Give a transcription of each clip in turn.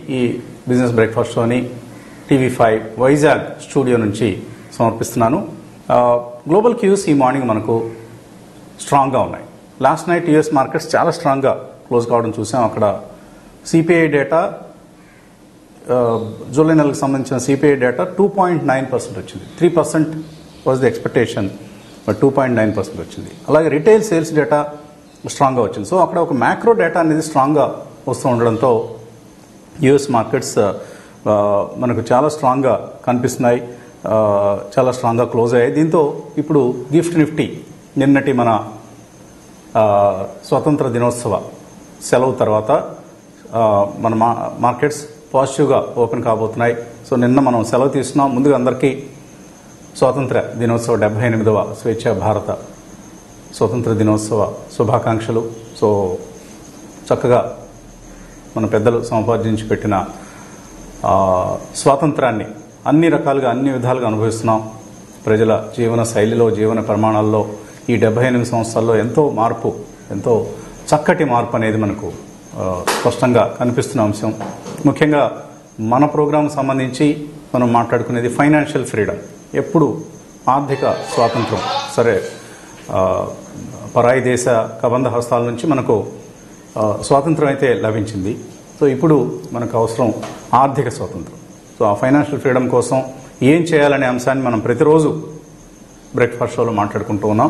ఈ business breakfast షోని TV five Vizag studio నుంచి సమర్పిస్తున్నాను ఆ, గ్లోబల్ క్యూస్ ఈ మార్నింగ్ మనకు స్ట్రాంగ్గా ఉన్నాయి లాస్ట్ నైట్ యుఎస్ మార్కెట్స్ చాలా స్ట్రాంగ్గా క్లోజ్ కావడం చూసాం అక్కడ సిపిఐ డేటా ఆ, జూలై నెలకు సంబంధించిన CPI data two point nine percent వచ్చింది three percent was the expectation but two point nine percent వచ్చింది అలాగే రిటైల్ సేల్స్ డేటా స్ట్రాంగ్గా వచ్చింది సో అక్కడ ఒక మ్యాక్రో డేటా అనేది స్ట్రాంగ్గా వస్తూ ఉండడంతో యుఎస్ మార్కెట్స్ ఆ, మనకు చాలా స్ట్రాంగ్గా కనిపిస్తున్నాయి ఆ, చాలా స్ట్రాంగ్గా క్లోజ్ అయ్యాయి దీంతో ఇప్పుడు గిఫ్ట్ నిఫ్టీ నిన్నటి మన ఆ, స్వతంత్ర దినోత్సవ సెలవు తర్వాత ఆ, మన మా మార్కెట్స్ పాజిటివ్గా ఓపెన్ కాబోతున్నాయి సో నిన్న మనం సెలవు తీసుకున్నాం ముందుగా అందరికీ స్వాతంత్ర దినోత్సవ డెబ్బై ఎనిమిదవ స్వేచ్ఛ భారత స్వతంత్ర దినోత్సవ శుభాకాంక్షలు సో చక్కగా మన పెద్దలు సముపార్జించి పెట్టిన ఆ, స్వాతంత్రాన్ని అన్ని రకాలుగా అన్ని విధాలుగా అనుభవిస్తున్నాం ప్రజల జీవన శైలిలో జీవన ప్రమాణాల్లో ఈ డెబ్బై ఎనిమిది సంవత్సరాల్లో ఎంతో మార్పు ఎంతో చక్కటి మార్పు అనేది మనకు ఆ, స్పష్టంగా కనిపిస్తున్న అంశం ముఖ్యంగా మన ప్రోగ్రాం సంబంధించి మనం మాట్లాడుకునేది ఫైనాన్షియల్ ఫ్రీడమ్ ఎప్పుడు ఆర్థిక స్వాతంత్రం సరే ఆ, పరాయి దేశ కబంధ హస్తాల నుంచి మనకు ఆ, స్వాతంత్రం అయితే లభించింది సో ఇప్పుడు మనకు అవసరం ఆర్థిక స్వాతంత్రం సో ఆ ఫైనాన్షియల్ ఫ్రీడమ్ కోసం ఏం చేయాలనే అంశాన్ని మనం ప్రతిరోజు బ్రేక్ఫాస్ట్ షోలో మాట్లాడుకుంటూ ఉన్నాం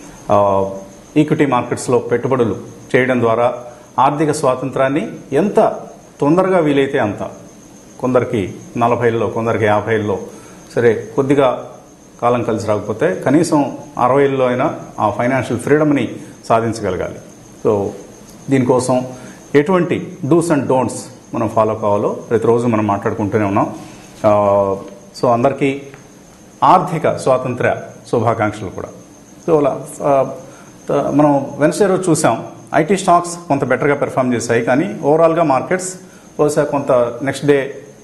ఈక్విటీ మార్కెట్స్లో పెట్టుబడులు చేయడం ద్వారా ఆర్థిక స్వాతంత్రాన్ని ఎంత తొందరగా వీలైతే అంత కొందరికి నలభైల్లో కొందరికి యాభైల్లో సరే కొద్దిగా కాలం కలిసి రాకపోతే కనీసం అరవైల్లో అయినా ఆ ఫైనాన్షియల్ ఫ్రీడమ్ని సాధించగలగాలి సో దీనికోసం ఎటువంటి డూస్ అండ్ డోంట్స్ మనం ఫాలో కావాలో ప్రతిరోజు మనం మాట్లాడుకుంటూనే ఉన్నాం ఆ, సో అందరికీ ఆర్థిక స్వాతంత్ర శుభాకాంక్షలు కూడా సో అలా ఆ, త- మనం వెన్స్డే రోజు చూసాం ఐటీ స్టాక్స్ కొంత బెటర్గా పెర్ఫామ్ చేశాయి కానీ ఓవరాల్గా మార్కెట్స్ బహుశా కొంత నెక్స్ట్ డే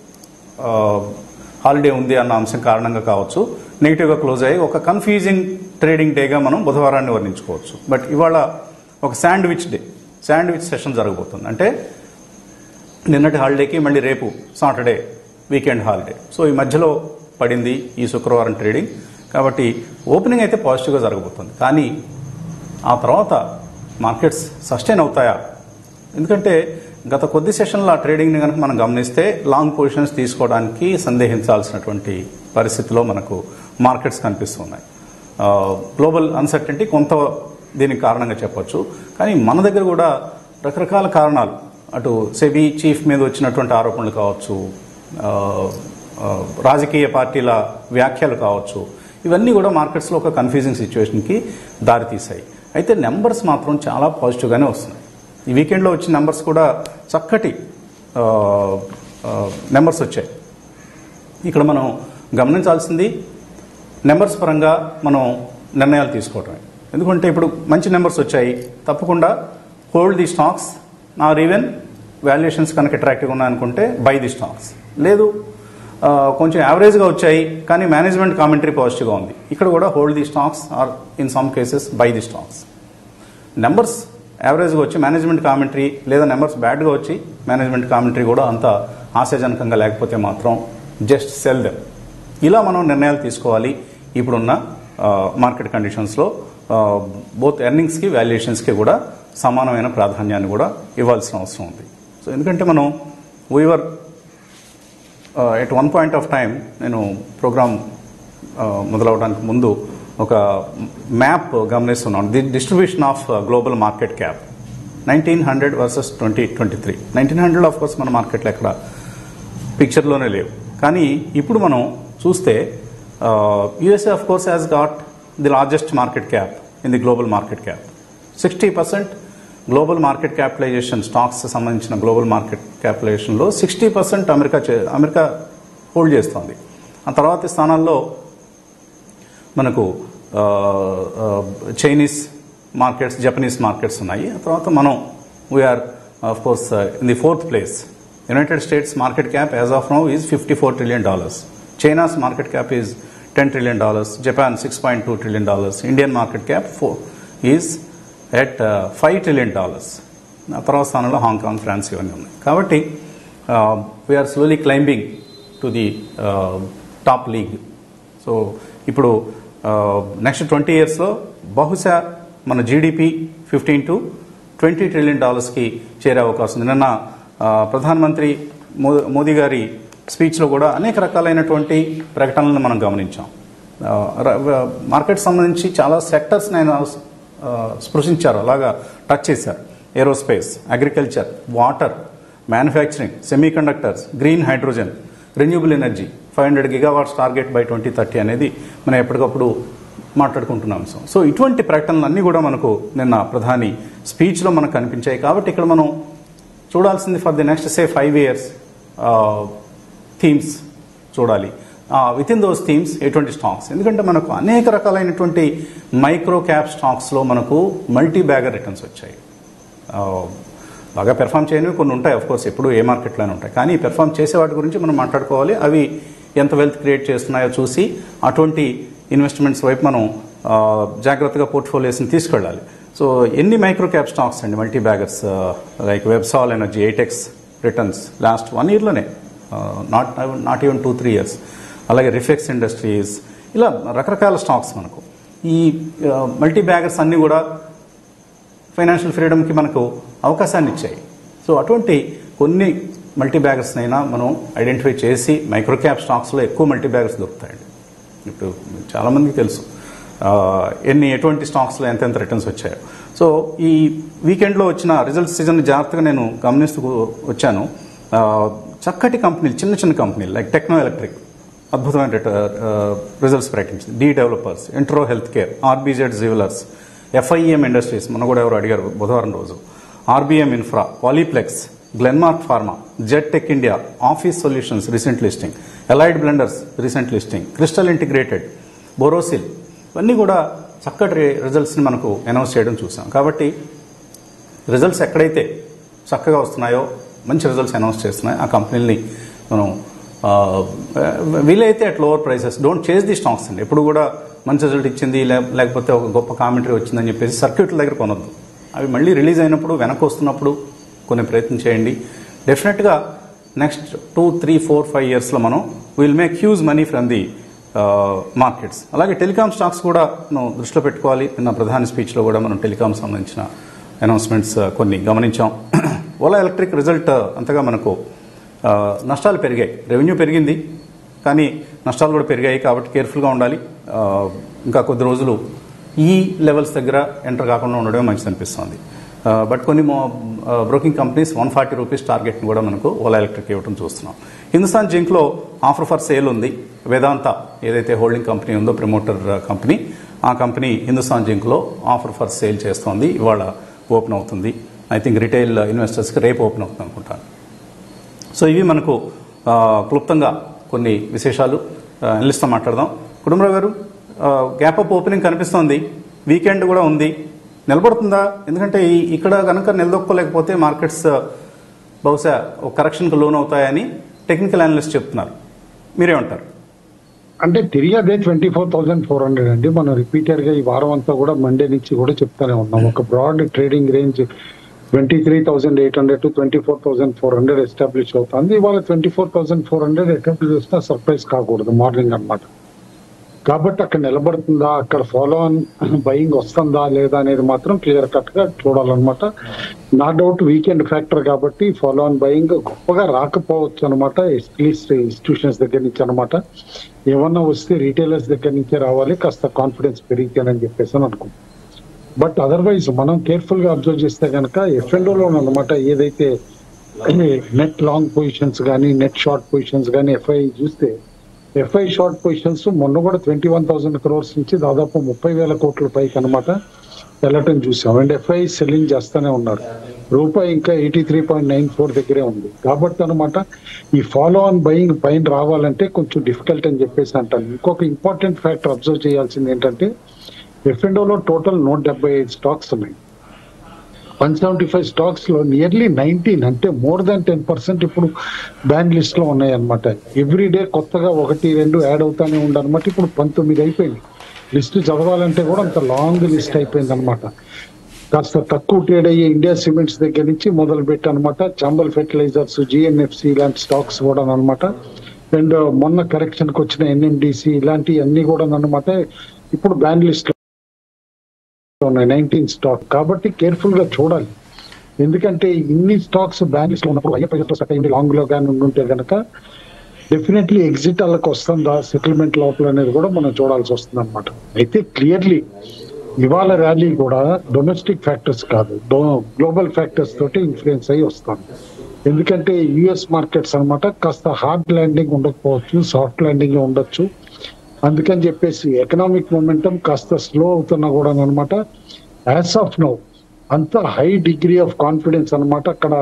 హాలిడే ఉంది అన్న అంశం కారణంగా కావచ్చు నెగిటివ్గా క్లోజ్ అయ్యి ఒక కన్ఫ్యూజింగ్ ట్రేడింగ్ డేగా మనం బుధవారాన్ని వర్ణించుకోవచ్చు బట్ ఇవాళ ఒక శాండ్విచ్ డే శాండ్విచ్ సెషన్ జరగబోతుంది అంటే నిన్నటి హాలిడేకి మళ్ళీ రేపు సాటర్డే వీకెండ్ హాలిడే సో ఈ మధ్యలో పడింది ఈ శుక్రవారం ట్రేడింగ్ కాబట్టి ఓపెనింగ్ అయితే పాజిటివ్గా జరగబోతుంది కానీ ఆ తర్వాత మార్కెట్స్ సస్టైన్ అవుతాయా ఎందుకంటే గత కొద్ది సెషన్ల ఆ ట్రేడింగ్ని కనుక మనం గమనిస్తే లాంగ్ పొజిషన్స్ తీసుకోవడానికి సందేహించాల్సినటువంటి పరిస్థితిలో మనకు మార్కెట్స్ కనిపిస్తున్నాయి ఆ, గ్లోబల్ అన్సర్టెంటీ కొంత దీనికి కారణంగా చెప్పొచ్చు కానీ మన దగ్గర కూడా రకరకాల కారణాలు అటు సెబీ చీఫ్ మీద వచ్చినటువంటి ఆరోపణలు కావచ్చు ఆ, ఆ, రాజకీయ పార్టీల వ్యాఖ్యలు కావచ్చు ఇవన్నీ కూడా మార్కెట్స్లో ఒక కన్ఫ్యూజింగ్ సిచ్యువేషన్కి దారితీశాయి అయితే నెంబర్స్ మాత్రం చాలా పాజిటివ్గానే వస్తున్నాయి ఈ వీకెండ్లో వచ్చిన నెంబర్స్ కూడా చక్కటి నెంబర్స్ వచ్చాయి ఇక్కడ మనం గమనించాల్సింది నెంబర్స్ పరంగా మనం నిర్ణయాలు తీసుకోవటమే ఎందుకంటే ఇప్పుడు మంచి నెంబర్స్ వచ్చాయి తప్పకుండా hold the stocks or even valuations కనుక అట్రాక్టివ్గా ఉన్నాయనుకుంటే బై ది స్టాక్స్ లేదు ఆ, కొంచెం యావరేజ్గా వచ్చాయి కానీ మేనేజ్మెంట్ కామెంటరీ పాజిటివ్గా ఉంది ఇక్కడ కూడా hold the stocks or in some cases buy the stocks numbers యావరేజ్గా వచ్చి మేనేజ్మెంట్ కామెంటరీ లేదా నెంబర్స్ బ్యాడ్గా వచ్చి మేనేజ్మెంట్ కామెంటరీ కూడా అంత ఆశాజనకంగా లేకపోతే మాత్రం జస్ట్ సెల్ దెమ్ ఇలా మనం నిర్ణయాలు తీసుకోవాలి ఇప్పుడున్న ఆ, మార్కెట్ కండిషన్స్లో బోత్ ఎర్నింగ్స్కి వాల్యుయేషన్స్కి కూడా సమానమైన ప్రాధాన్యాన్ని కూడా ఇవ్వాల్సిన అవసరం ఉంది సో ఎందుకంటే మనం we were at one point of time నేను ప్రోగ్రామ్ మొదలవడానికి ముందు ఒక మ్యాప్ గమనిస్తున్నాను the distribution of global market cap nineteen hundred versus twenty twenty three nineteen hundred of course మన మార్కెట్లో ఎక్కడ పిక్చర్లోనే లేవు కానీ ఇప్పుడు మనం చూస్తే USA of course has got the largest market cap in the global market cap sixty percent global market capitalisation stocks సంబంధించిన గ్లోబల్ మార్కెట్ క్యాపిటలైజేషన్లో సిక్స్టీ పర్సెంట్ అమెరికా చే- అమెరికా హోల్డ్ చేస్తోంది ఆ తర్వాతి స్థానాల్లో మనకు ఆ, ఆ, చైనీస్ మార్కెట్స్ జపనీస్ మార్కెట్స్ ఉన్నాయి ఆ తర్వాత మనం we are of course in the fourth place United States market cap as of now is fifty four trillion dollars China's market cap is ten trillion dollars Japan six point two trillion dollars Indian market cap four is at five trillion dollars ఆ తర్వాత స్థానంలో Hong Kong France ఇవన్నీ ఉన్నాయి కాబట్టి we are slowly climbing to the top league so ఇప్పుడు next twenty ఇయర్స్లో బహుశా మన GDP fifteen to twenty trillion డాలర్స్కి చేరే అవకాశం ఉంది నిన్న ఆ, ప్రధానమంత్రి మో- మోదీ గారి స్పీచ్లో కూడా అనేక రకాలైనటువంటి ప్రకటనలను మనం గమనించాం ఆ, ర- వ- మార్కెట్ సంబంధించి చాలా సెక్టర్స్ని ఆయన ఆ, స్పృశించారు అలాగా టచ్ చేశారు aerospace agriculture water manufacturing semiconductors green hydrogen renewable energy five hundred gigawatts target by twenty thirty అనేది మనం ఎప్పటికప్పుడు మాట్లాడుకుంటున్న అంశం సో ఇటువంటి ప్రకటనలు అన్నీ కూడా మనకు నిన్న ప్రధాని స్పీచ్లో మనకు కనిపించాయి కాబట్టి ఇక్కడ మనం చూడాల్సింది for the next say five years themes చూడాలి విత్ ఇన్ దోస్ థీమ్స్ ఎటువంటి స్టాక్స్ ఎందుకంటే మనకు అనేక రకాలైనటువంటి మైక్రో క్యాప్ స్టాక్స్లో మనకు మల్టీ బ్యాగర్ రిటర్న్స్ వచ్చాయి ఆ, బాగా పెర్ఫామ్ చేయనివి కొన్ని ఉంటాయి అఫ్ కోర్స్ ఎప్పుడు ఏ మార్కెట్లోనే ఉంటాయి కానీ పెర్ఫామ్ చేసే వాటి గురించి మనం మాట్లాడుకోవాలి అవి ఎంత వెల్త్ క్రియేట్ చేస్తున్నాయో చూసి అటువంటి ఇన్వెస్ట్మెంట్స్ వైపు మనం ఆ, జాగ్రత్తగా పోర్ట్ఫోలియోస్ని తీసుకెళ్ళాలి సో ఎన్ని మైక్రో క్యాప్ స్టాక్స్ అండి multi baggers like Websol energy eight x returns last one ఇయర్లోనే not not even two three years అలాగే రిఫెక్స్ ఇండస్ట్రీస్ ఇలా రకరకాల స్టాక్స్ మనకు ఈ మల్టీ బ్యాగర్స్ అన్నీ కూడా ఫైనాన్షియల్ ఫ్రీడమ్కి మనకు అవకాశాన్ని ఇచ్చాయి సో అటువంటి కొన్ని మల్టీ బ్యాగర్స్నైనా మనం ఐడెంటిఫై చేసి మైక్రో క్యాప్ స్టాక్స్లో ఎక్కువ మల్టీ బ్యాగర్స్ దొరుకుతాయండి ఇప్పుడు చాలామందికి తెలుసు ఆ, ఎన్ని ఎటువంటి స్టాక్స్లో ఎంతెంత రిటర్న్స్ వచ్చాయో సో ఈ వీకెండ్లో వచ్చిన రిజల్ట్స్ సీజన్ జాగ్రత్తగా నేను గమనిస్తూ వచ్చాను ఆ, చక్కటి కంపెనీలు చిన్న చిన్న కంపెనీలు లైక్ టెక్నో ఎలక్ట్రిక్ అద్భుతమైన రిజల్ట్స్ ప్రకటించింది D developers Entero health care RBZ jewellers FIM industries మొన్న కూడా ఎవరు అడిగారు బుధవారం రోజు RBM infra Polyplex Glenmark pharma Jet tech India office solutions recent listing Allied Blenders recent listing Crystal integrated Borosil ఇవన్నీ కూడా చక్కటి రిజల్ట్స్ని మనకు అనౌన్స్ చేయడం చూసాం కాబట్టి రిజల్ట్స్ ఎక్కడైతే చక్కగా వస్తున్నాయో మంచి రిజల్ట్స్ అనౌన్స్ చేస్తున్నాయి ఆ కంపెనీలని మనం ఆ, వీలైతే at lower prices don't chase the stocks అండి ఎప్పుడు కూడా మంచి రిజల్ట్ ఇచ్చింది లే- లేకపోతే ఒక గొప్ప కామెంటరీ వచ్చిందని చెప్పేసి సర్క్యూట్ల దగ్గర కొనొద్దు అవి మళ్ళీ రిలీజ్ అయినప్పుడు వెనక్కి వస్తున్నప్పుడు కొన్ని ప్రయత్నం చేయండి డెఫినెట్గా next two three four five ఇయర్స్లో మనం will make huge money from the markets అలాగే టెలికామ్ స్టాక్స్ కూడా మనం దృష్టిలో పెట్టుకోవాలి నిన్న ప్రధాని స్పీచ్లో కూడా మనం టెలికామ్ సంబంధించిన అనౌన్స్మెంట్స్ కొన్ని గమనించాం ఓలా ఎలక్ట్రిక్ రిజల్ట్ అంతగా మనకు ఆ, నష్టాలు పెరిగాయి రెవెన్యూ పెరిగింది కానీ నష్టాలు కూడా పెరిగాయి కాబట్టి కేర్ఫుల్గా ఉండాలి ఆ, ఇంకా కొద్ది రోజులు ఈ లెవెల్స్ దగ్గర ఎంటర్ కాకుండా ఉండడమే మంచిది అనిపిస్తుంది బట్ కొన్ని broking companies one forty rupees టార్గెట్ని కూడా మనకు ఓలా ఎలక్ట్రిక్ ఇవ్వడం చూస్తున్నాం హిందుస్థాన్ జింక్లో ఆఫర్ ఫర్ సేల్ ఉంది వేదాంత ఏదైతే హోల్డింగ్ కంపెనీ ఉందో ప్రమోటర్ కంపెనీ ఆ కంపెనీ హిందుస్థాన్ జింక్లో ఆఫర్ ఫర్ సేల్ చేస్తోంది ఇవాళ ఓపెన్ అవుతుంది ఐ థింక్ రిటైల్ ఇన్వెస్టర్స్కి రేపు ఓపెన్ అవుతుంది అనుకుంటాను సో ఇవి మనకు ఆ, క్లుప్తంగా కొన్ని విశేషాలు అనలిస్ట్తో మాట్లాడదాం కుటుంబరావు గారు గ్యాప్ అప్ ఓపెనింగ్ కనిపిస్తోంది వీకెండ్ కూడా ఉంది నిలబడుతుందా ఎందుకంటే ఈ- ఇక్కడ కనుక నిలదొక్కోలేకపోతే మార్కెట్స్ బహుశా ఒక కరెక్షన్కి లోన్ అవుతాయని టెక్నికల్ అనలిస్ట్ చెప్తున్నారు మీరేమంటారు అంటే తిరిగి అదే twenty four thousand four hundred అండి మనం రిపీటెడ్ గా ఈ వారం అంతా కూడా మండే నుంచి కూడా చెప్తానే ఉన్నాం ఒక broad trading range twenty three thousand eight hundred to twenty four thousand four hundred establish అవుతుంది ఇవాళ twenty four thousand four hundred establish చేసినా సర్ప్రైజ్ కాకూడదు మార్నింగ్ అన్నమాట కాబట్టి అక్కడ నిలబడుతుందా అక్కడ ఫాలో ఆన్ బయింగ్ వస్తుందా లేదా అనేది మాత్రం క్లియర్ కట్ గా చూడాలన్నమాట నా డౌట్ వీకెండ్ ఫ్యాక్టర్ కాబట్టి ఫాలో ఆన్ బయింగ్ గొప్పగా రాకపోవచ్చు అనమాట అట్లీస్ట్ ఇన్స్టిట్యూషన్స్ దగ్గర నుంచి అనమాట ఏమన్నా వస్తే రీటైలర్స్ దగ్గర నుంచే రావాలి కాస్త కాన్ఫిడెన్స్ పెరిగితేనని చెప్పేసి అని అనుకుంటున్నాను బట్ అదర్వైజ్ మనం కేర్ఫుల్ గా అబ్జర్వ్ చేస్తే కనుక ఎఫ్ఎండోలో అనమాట ఏదైతే నెట్ లాంగ్ పొజిషన్స్ కానీ నెట్ షార్ట్ పొజిషన్స్ కానీ ఎఫ్ఐ చూస్తే ఎఫ్ఐ షార్ట్ పొజిషన్స్ మొన్న కూడా ట్వంటీ వన్ థౌసండ్ క్రోర్స్ నుంచి దాదాపు ముప్పై వేల కోట్ల పైకి అనమాట వెళ్ళటం చూసాం అండ్ ఎఫ్ఐ సెల్లింగ్ చేస్తూనే ఉన్నారు రూపాయి ఇంకా eighty three point nine four దగ్గరే ఉంది కాబట్టి అనమాట ఈ ఫాలో ఆన్ బయింగ్ పైన రావాలంటే కొంచెం డిఫికల్ట్ అని చెప్పేసి అంటాను ఇంకొక ఇంపార్టెంట్ ఫ్యాక్టర్ అబ్జర్వ్ చేయాల్సింది ఏంటంటే ఎఫ్ఎండోలో టోటల్ నూట డెబ్బై ఐదు స్టాక్స్ ఉన్నాయి వన్ సెవెంటీ ఫైవ్ స్టాక్స్ లో నియర్లీ నైన్టీన్ అంటే మోర్ దాన్ టెన్ పర్సెంట్ ఇప్పుడు బ్యాన్ లిస్ట్ లో ఉన్నాయి అనమాట ఎవ్రీ డే కొత్తగా ఒకటి రెండు యాడ్ అవుతానే ఉండనమాట ఇప్పుడు పంతొమ్మిది అయిపోయింది లిస్ట్ చదవాలంటే కూడా అంత లాంగ్ లిస్ట్ అయిపోయింది అనమాట కాస్త తక్కువ ట్రేడ్ అయ్యే ఇండియా సిమెంట్స్ దగ్గర నుంచి మొదలు పెట్టి అనమాట చాంబల్ ఫెర్టిలైజర్స్ జిఎన్ఎఫ్సి ఇలాంటి స్టాక్స్ కూడా అనమాట అండ్ మొన్న కరెక్షన్ కి వచ్చిన ఎన్ఎండిసి ఇలాంటి అన్ని కూడా అనమాట ఇప్పుడు బ్యాన్ లిస్ట్ లో ఉన్నాయి నైన్టీన్ స్టాక్ కాబట్టి కేర్ఫుల్ గా చూడాలి ఎందుకంటే ఇన్ని స్టాక్స్ బ్యాన్ లిస్ట్ లో ఉన్నప్పుడు హయ్యర్ ప్రైజెస్ తో సెట్ అయ్యింది లాంగ్ లో కానీ ఉంటే కనుక డెఫినెట్లీ ఎగ్జిట్ వాళ్ళకి వస్తుందా సెటిల్మెంట్ లోపల అనేది కూడా మనం చూడాల్సి వస్తుంది అనమాట అయితే క్లియర్లీ ఇవాళ ర్యాలీ కూడా డొమెస్టిక్ ఫ్యాక్టర్స్ కాదు గ్లోబల్ ఫ్యాక్టర్స్ తోటి ఇన్ఫ్లుయెన్స్ అయ్యి వస్తుంది ఎందుకంటే యుఎస్ మార్కెట్స్ అన్నమాట కాస్త హార్డ్ ల్యాండింగ్ ఉండకపోవచ్చు సాఫ్ట్ ల్యాండింగ్ ఉండొచ్చు అందుకని చెప్పేసి ఎకనామిక్ మొమెంటం కాస్త స్లో అవుతున్నా కూడా అనమాట యాజ్ ఆఫ్ నౌ అంత హై డిగ్రీ ఆఫ్ కాన్ఫిడెన్స్ అన్నమాట అక్కడ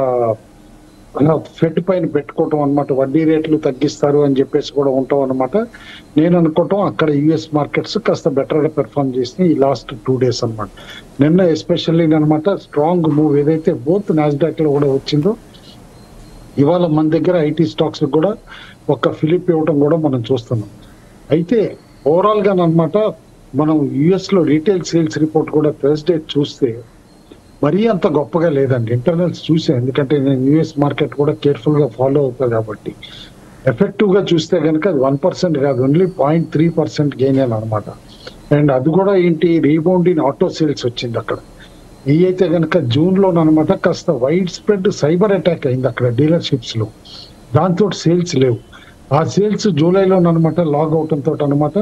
ఫెడ్ పైన పెట్టుకోవటం అన్నమాట వడ్డీ రేట్లు తగ్గిస్తారు అని చెప్పేసి కూడా ఉంటాం అన్నమాట నేను అనుకోవటం అక్కడ యుఎస్ మార్కెట్స్ కాస్త బెటర్ గా పెర్ఫామ్ చేసినాయి ఈ లాస్ట్ టూ డేస్ అన్నమాట నిన్న ఎస్పెషల్లీ అనమాట స్ట్రాంగ్ మూవ్ ఏదైతే బోత్ నాస్డాక్ లో కూడా వచ్చిందో ఇవాళ మన దగ్గర ఐటీ స్టాక్స్ కూడా ఒక ఫిలిప్ ఇవ్వటం కూడా మనం చూస్తున్నాం అయితే ఓవరాల్ గా అనమాట మనం యుఎస్ లో రీటైల్ సేల్స్ రిపోర్ట్ కూడా థర్స్డే చూస్తే మరీ అంత గొప్పగా లేదండి ఇంటర్నల్స్ చూసా ఎందుకంటే నేను యుఎస్ మార్కెట్ కూడా కేర్ఫుల్ గా ఫాలో అవుతా కాబట్టి ఎఫెక్టివ్ గా చూస్తే కనుక అది వన్ పర్సెంట్ కాదు only point three percent gain అనమాట అండ్ అది కూడా ఏంటి రీబౌండ్ ఇన్ ఆటో సేల్స్ వచ్చింది అక్కడ ఈ అయితే కనుక జూన్ లో అనమాట కాస్త వైడ్ స్ప్రెడ్ సైబర్ అటాక్ అయింది అక్కడ డీలర్షిప్స్ లో దాంతో సేల్స్ లేవు ఆ సేల్స్ జూలైలో అనమాట లాగ్ అవటంతో అనమాట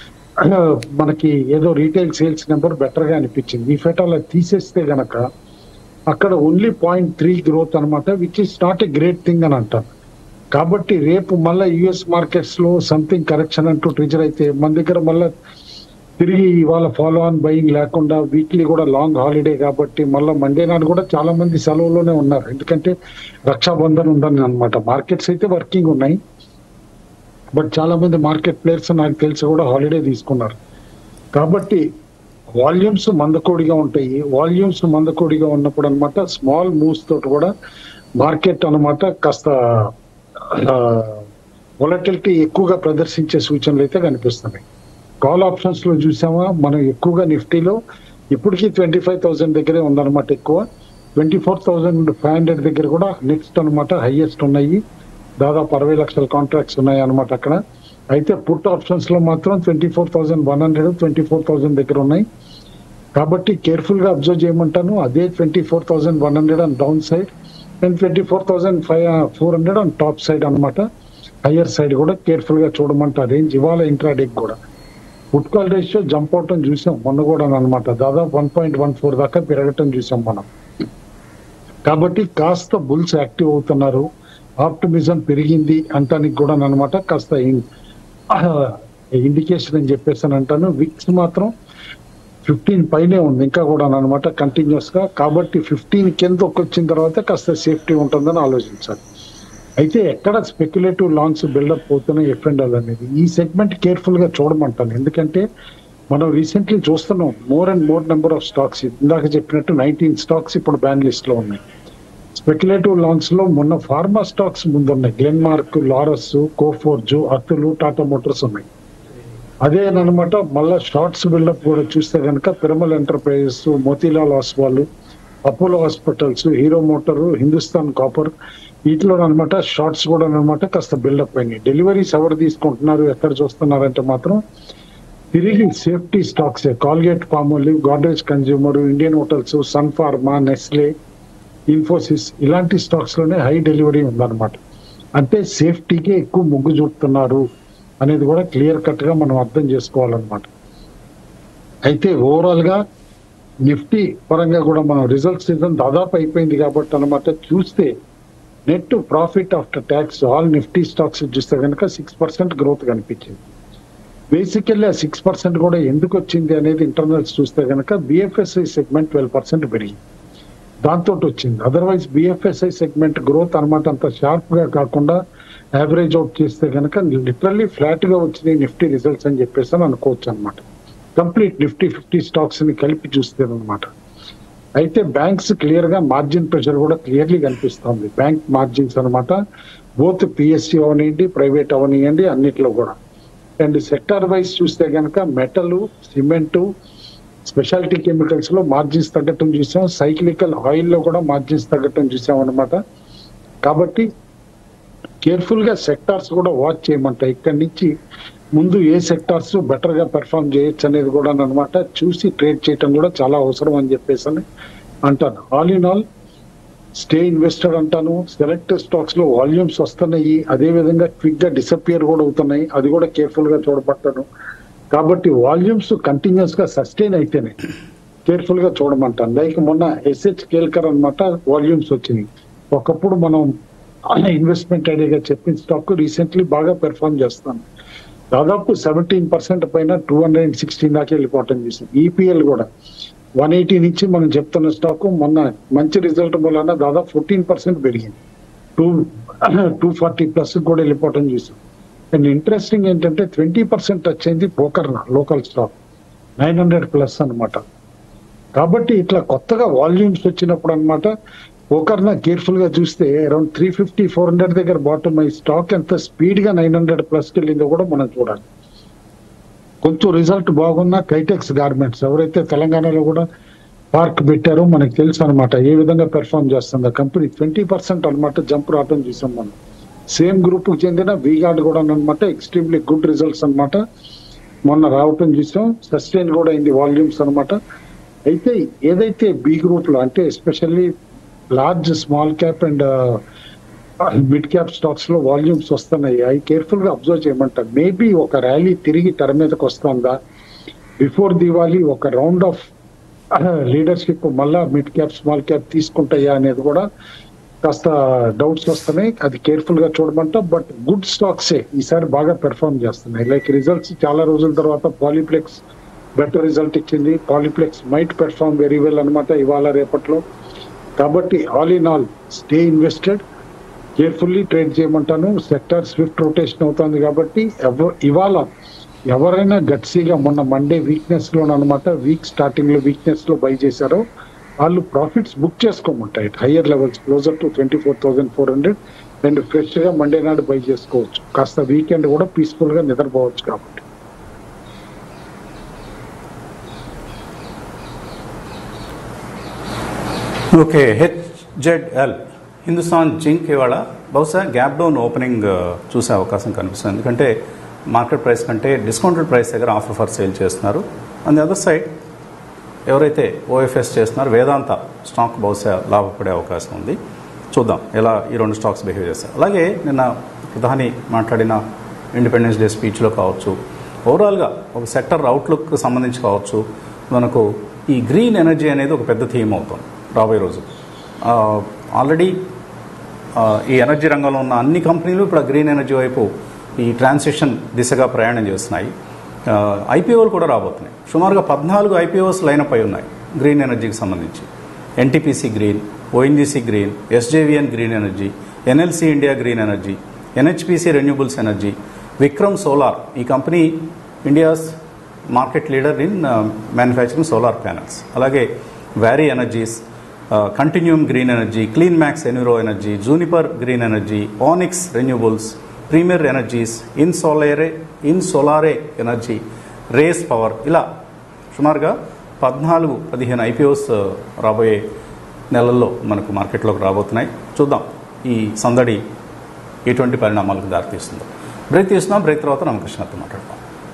మనకి ఏదో రీటైల్ సేల్స్ నెంబర్ బెటర్ గా అనిపించింది ఈ ఫెట్ అలా తీసేస్తే గనక అక్కడ ఓన్లీ పాయింట్ త్రీ గ్రోత్ అనమాట which is not a great thing అని అంటారు కాబట్టి రేపు మళ్ళీ యుఎస్ మార్కెట్స్ లో సంథింగ్ కరెక్షన్ అంటూ ట్రిజర్ అయితే మన దగ్గర మళ్ళీ తిరిగి ఇవాళ ఫాలో ఆన్ బయింగ్ లేకుండా వీక్లీ కూడా లాంగ్ హాలిడే కాబట్టి మళ్ళీ మండే నాడు కూడా చాలా మంది సెలవులోనే ఉన్నారు ఎందుకంటే రక్షాబంధన్ ఉందని అనమాట మార్కెట్స్ అయితే వర్కింగ్ ఉన్నాయి బట్ చాలా మంది మార్కెట్ ప్లేయర్స్ నాకు తెలిసి కూడా హాలిడే తీసుకున్నారు కాబట్టి వాల్యూమ్స్ మందకోడిగా ఉంటాయి వాల్యూమ్స్ మందకోడిగా ఉన్నప్పుడు అనమాట స్మాల్ మూవ్స్ తోటి కూడా మార్కెట్ అన్నమాట కాస్త వొలటిలిటీ ఎక్కువగా ప్రదర్శించే సూచనలు అయితే కనిపిస్తున్నాయి కాల్ ఆప్షన్స్ లో చూసామా మనం ఎక్కువగా నిఫ్టీలో ఇప్పటికీ ట్వంటీ ఫైవ్ థౌసండ్ దగ్గరే ఉందన్నమాట ఎక్కువ twenty four thousand five hundred దగ్గర కూడా నెక్స్ట్ అనమాట హైయెస్ట్ ఉన్నాయి దాదాపు అరవై లక్షల కాంట్రాక్ట్స్ ఉన్నాయి అనమాట అక్కడ అయితే పుట్ ఆప్షన్స్ లో మాత్రం twenty four thousand one hundred twenty four thousand దగ్గర ఉన్నాయి కాబట్టి కేర్ఫుల్ గా అబ్జర్వ్ చేయమంటాను అదే twenty four thousand one hundred and down side and twenty four thousand five four hundred and top side అనమాట హయ్యర్ సైడ్ కూడా కేర్ఫుల్ గా చూడమంటారు రేంజ్ ఇవాళ ఇంట్రాడేక్ కూడా ఫుడ్ కాల్ రేషియో జంప్ అవటం చూసాం మొన్న కూడా అనమాట దాదాపు వన్ పాయింట్ వన్ ఫోర్ దాకా పెరగటం చూసాం మనం కాబట్టి కాస్త బుల్స్ యాక్టివ్ అవుతున్నారు ఆప్టిమిజం పెరిగింది అంటానికి కూడా అనమాట కాస్త ఇండికేషన్ అని చెప్పేసి అని అంటాను విక్స్ మాత్రం ఫిఫ్టీన్ పైనే ఉంది ఇంకా కూడా అనమాట కంటిన్యూస్ గా కాబట్టి ఫిఫ్టీన్ కిందకి వచ్చిన తర్వాత కాస్త సేఫ్టీ ఉంటుందని ఆలోచించాలి అయితే ఎక్కడ స్పెక్యులేటివ్ లాంగ్స్ బిల్డప్ అవుతున్నాయి ఎఫ్ అండ్ ఎల్ అనేది ఈ సెగ్మెంట్ కేర్ఫుల్ గా చూడమంటాను ఎందుకంటే మనం రీసెంట్లీ చూస్తున్నాం more and more number of stocks ఇందాక చెప్పినట్టు నైన్టీన్ స్టాక్స్ ఇప్పుడు బ్యాన్ లిస్ట్ లో ఉన్నాయి స్పెక్యులేటివ్ లాంగ్స్ లో మొన్న ఫార్మా స్టాక్స్ ముందున్నాయి Glenmark Laurus Coforge Atul Tata motors ఉన్నాయి అదేనమాట మళ్ళా షార్ట్స్ బిల్డప్ కూడా చూస్తే కనుక Piramal enterprises Motilal Oswal Apollo hospitals Hero motor Hindustan copper వీటిలో అనమాట షార్ట్స్ కూడా అనమాట కాస్త బిల్డప్ అయినాయి డెలివరీస్ ఎవరు తీసుకుంటున్నారు ఎక్కడ చూస్తున్నారంటే మాత్రం తిరిగి safety stocks Colgate Palmolive Godrej consumer Indian hotels Sun pharma Nestle Infosys ఇలాంటి స్టాక్స్ లోనే హై డెలివరీ ఉందన్నమాట అంటే సేఫ్టీకి ఎక్కువ మొగ్గు చూపుతున్నారు అనేది కూడా క్లియర్ కట్ గా మనం అర్థం చేసుకోవాలన్నమాట అయితే ఓవరాల్ గా నిఫ్టీ పరంగా కూడా మనం రిజల్ట్ సీజన్ దాదాపు అయిపోయింది కాబట్టి అనమాట చూస్తే net profit after tax all Nifty stocks చూస్తే కనుక సిక్స్ పర్సెంట్ గ్రోత్ కనిపించింది బేసికల్లీ ఆ సిక్స్ పర్సెంట్ కూడా ఎందుకు వచ్చింది అనేది ఇంటర్నల్స్ చూస్తే కనుక బిఎఫ్ఎస్ఐ సెగ్మెంట్ ట్వెల్వ్ పర్సెంట్ పెరిగింది దాంతో వచ్చింది అదర్వైజ్ బిఎఫ్ఎస్ఐ సెగ్మెంట్ గ్రోత్ అనమాట అంత షార్ప్ గా కాకుండా యావరేజ్ అవుట్ చేస్తే కనుక లిటరల్లీ ఫ్లాట్ గా వచ్చినాయి నిఫ్టీ రిజల్ట్స్ అని చెప్పేసి అని అనుకోవచ్చు అనమాట కంప్లీట్ నిఫ్టీ ఫిఫ్టీ స్టాక్స్ ని కలిపి చూస్తే అనమాట అయితే బ్యాంక్స్ క్లియర్ గా మార్జిన్ ప్రెషర్ కూడా క్లియర్లీ కనిపిస్తుంది బ్యాంక్ మార్జిన్స్ అనమాట బోత్ పిఎస్సి అవనియండి ప్రైవేట్ అవనియండి అన్నిట్లో కూడా అండ్ సెక్టార్ వైజ్ చూస్తే కనుక మెటల్ సిమెంటు స్పెషాలిటీ కెమికల్స్ లో మార్జిన్స్ తగ్గటం చూసాం సైక్లికల్ ఆయిల్ లో కూడా మార్జిన్స్ తగ్గటం చూసాం అనమాట కాబట్టి కేర్ఫుల్ గా సెక్టార్స్ కూడా వాచ్ చేయమంటాయి ఇక్కడి నుంచి ముందు ఏ సెక్టార్స్ బెటర్ గా పెర్ఫామ్ చేయొచ్చు అనేది కూడా అనమాట చూసి ట్రేడ్ చేయటం కూడా చాలా అవసరం అని చెప్పేసి అని అంటాను all in all stay invested అంటాను సెలెక్ట్ స్టాక్స్ లో వాల్యూమ్స్ వస్తున్నాయి అదే విధంగా క్విక్ గా డిసపియర్ కూడా అవుతున్నాయి అది కూడా కేర్ఫుల్ గా చూడబట్టాను కాబట్టి వాల్యూమ్స్ కంటిన్యూస్ గా సస్టైన్ అయితేనే కేర్ఫుల్ గా చూడమంటాను లైక్ మొన్న ఎస్హెచ్ కేల్కర్ అన్నమాట వాల్యూమ్స్ వచ్చినాయి ఒకప్పుడు మనం ఇన్వెస్ట్మెంట్ ఐడియాగా చెప్పిన స్టాక్ రీసెంట్లీ బాగా పెర్ఫామ్ చేస్తాను దాదాపు సెవెంటీన్ పర్సెంట్ పైన టూ హండ్రెడ్ అండ్ సిక్స్టీన్ దాకా వెళ్ళిపోవటం చేసింది ఈపీఎల్ కూడా వన్ ఎయిటీ నుంచి మనం చెప్తున్న స్టాక్ మొన్న మంచి రిజల్ట్ వలన దాదాపు ఫోర్టీన్ పర్సెంట్ పెరిగింది టూ టూ ఫార్టీ ప్లస్ కూడా వెళ్ళిపోవటం చూసాం అండ్ ఇంట్రెస్టింగ్ ఏంటంటే ట్వంటీ పర్సెంట్ వచ్చింది Pokarna local stock nine hundred plus అన్నమాట కాబట్టి ఇట్లా కొత్తగా వాల్యూమ్స్ వచ్చినప్పుడు అనమాట పోకర్న కేర్ఫుల్ గా చూస్తే around three fifty four hundred దగ్గర బాటమ్ అయ్యి స్టాక్ ఎంత స్పీడ్ గా నైన్ హండ్రెడ్ ప్లస్ వెళ్ళిందో కూడా మనం చూడాలి కొంచెం రిజల్ట్ బాగున్న కైటెక్స్ గార్మెంట్స్ ఎవరైతే తెలంగాణలో కూడా పార్క్ పెట్టారో మనకు తెలుసు అనమాట ఏ విధంగా పెర్ఫామ్ చేస్తుంది కంపెనీ ట్వంటీ పర్సెంట్ అనమాట జంప్ రావటం చూసాం మనం సేమ్ గ్రూప్ కు చెందిన వీగార్డ్ కూడా అనమాట ఎక్స్ట్రీమ్లీ గుడ్ రిజల్ట్స్ అన్నమాట మొన్న రావటం చూసాం సస్టైన్ కూడా అయింది వాల్యూమ్స్ అన్నమాట అయితే ఏదైతే బి గ్రూప్ లో అంటే especially large small cap and mid cap stocks లో వాల్యూమ్స్ వస్తున్నాయి అవి కేర్ఫుల్ గా అబ్జర్వ్ చేయమంటారు మేబీ ఒక ర్యాలీ తిరిగి తెర మీదకి వస్తుందా బిఫోర్ దివాళీ ఒక రౌండ్ ఆఫ్ లీడర్షిప్ మళ్ళా మిడ్ క్యాప్ స్మాల్ క్యాప్ తీసుకుంటాయా అనేది కూడా కాస్త డౌట్స్ వస్తున్నాయి అది కేర్ఫుల్ గా చూడమంటా బట్ గుడ్ స్టాక్సే ఈసారి బాగా పెర్ఫామ్ చేస్తున్నాయి లైక్ రిజల్ట్స్ చాలా రోజుల తర్వాత పాలిప్లెక్స్ బెటర్ రిజల్ట్ ఇచ్చింది Polyplex might perform very well అనమాట ఇవాళ రేపట్లో కాబట్టి all in all stay invested carefully trade చేయమంటాను సెక్టర్ స్విఫ్ట్ రొటేషన్ అవుతుంది కాబట్టి ఎవ ఇవాళ ఎవరైనా గట్సీగా మొన్న మండే వీక్నెస్ లో అనమాట వీక్ స్టార్టింగ్ లో వీక్నెస్ లో బై చేశారో వాళ్ళు ప్రాఫిట్స్ బుక్ చేసుకోమంటాయి higher levels closer to twenty four thousand four hundred and fresh గా మండే నాడు బై చేసుకోవచ్చు కాస్త వీకెండ్ కూడా పీస్ఫుల్ గా నిద్రపోవచ్చు కాబట్టి ఓకే హెచ్జెడ్ఎల్ హిందుస్థాన్ జింక్ ఇవాళ బహుశా గ్యాప్ డౌన్ ఓపెనింగ్ ఆ, చూసే అవకాశం కనిపిస్తుంది ఎందుకంటే మార్కెట్ ప్రైస్ కంటే డిస్కౌంటెడ్ ప్రైస్ దగ్గర ఆఫర్ ఫర్ సేల్ చేస్తున్నారు ఆన్ ది అదర్ సైడ్ ఎవరైతే ఓఎఫ్ఎస్ చేస్తున్నారో వేదాంత స్టాక్ బహుశా లాభపడే అవకాశం ఉంది చూద్దాం ఎలా ఈ రెండు స్టాక్స్ బిహేవ్ చేస్తాయి అలాగే నిన్న ప్రధాని మాట్లాడిన ఇండిపెండెన్స్ డే స్పీచ్లో కావచ్చు ఓవరాల్గా ఒక సెక్టర్ అవుట్లుక్ సంబంధించి కావచ్చు మనకు ఈ గ్రీన్ ఎనర్జీ అనేది ఒక పెద్ద థీమ్ అవుతుంది రాబోయే రోజు ఆల్రెడీ ఈ ఎనర్జీ రంగంలో ఉన్న అన్ని కంపెనీలు ఇప్పుడు ఆ గ్రీన్ ఎనర్జీ వైపు ఈ ట్రాన్సిషన్ దిశగా ప్రయాణం చేస్తున్నాయి ఐపీఓలు కూడా రాబోతున్నాయి సుమారుగా పద్నాలుగు ఐపీఓస్ లైనప్ అయి ఉన్నాయి గ్రీన్ ఎనర్జీకి సంబంధించి NTPC green ONGC green SJVN green energy NLC India green energy NHPC renewables energy Vikram solar ఈ company India's market leader in manufacturing solar panels అలాగే Waaree energies Continuum green energy Clean Max Enviro energy Juniper green energy Onix renewables premier energies ఇన్ సోలారే ఇన్ సోలారే energy Rays power ఇలా సుమారుగా పద్నాలుగు పదిహేను ఐపీఓస్ రాబోయే నెలల్లో మనకు మార్కెట్లోకి రాబోతున్నాయి చూద్దాం ఈ సందడి ఎటువంటి పరిణామాలకు దారితీస్తుందో బ్రేక్ తీస్తున్నాం బ్రేక్ తర్వాత రామకృష్ణతో మాట్లాడతాం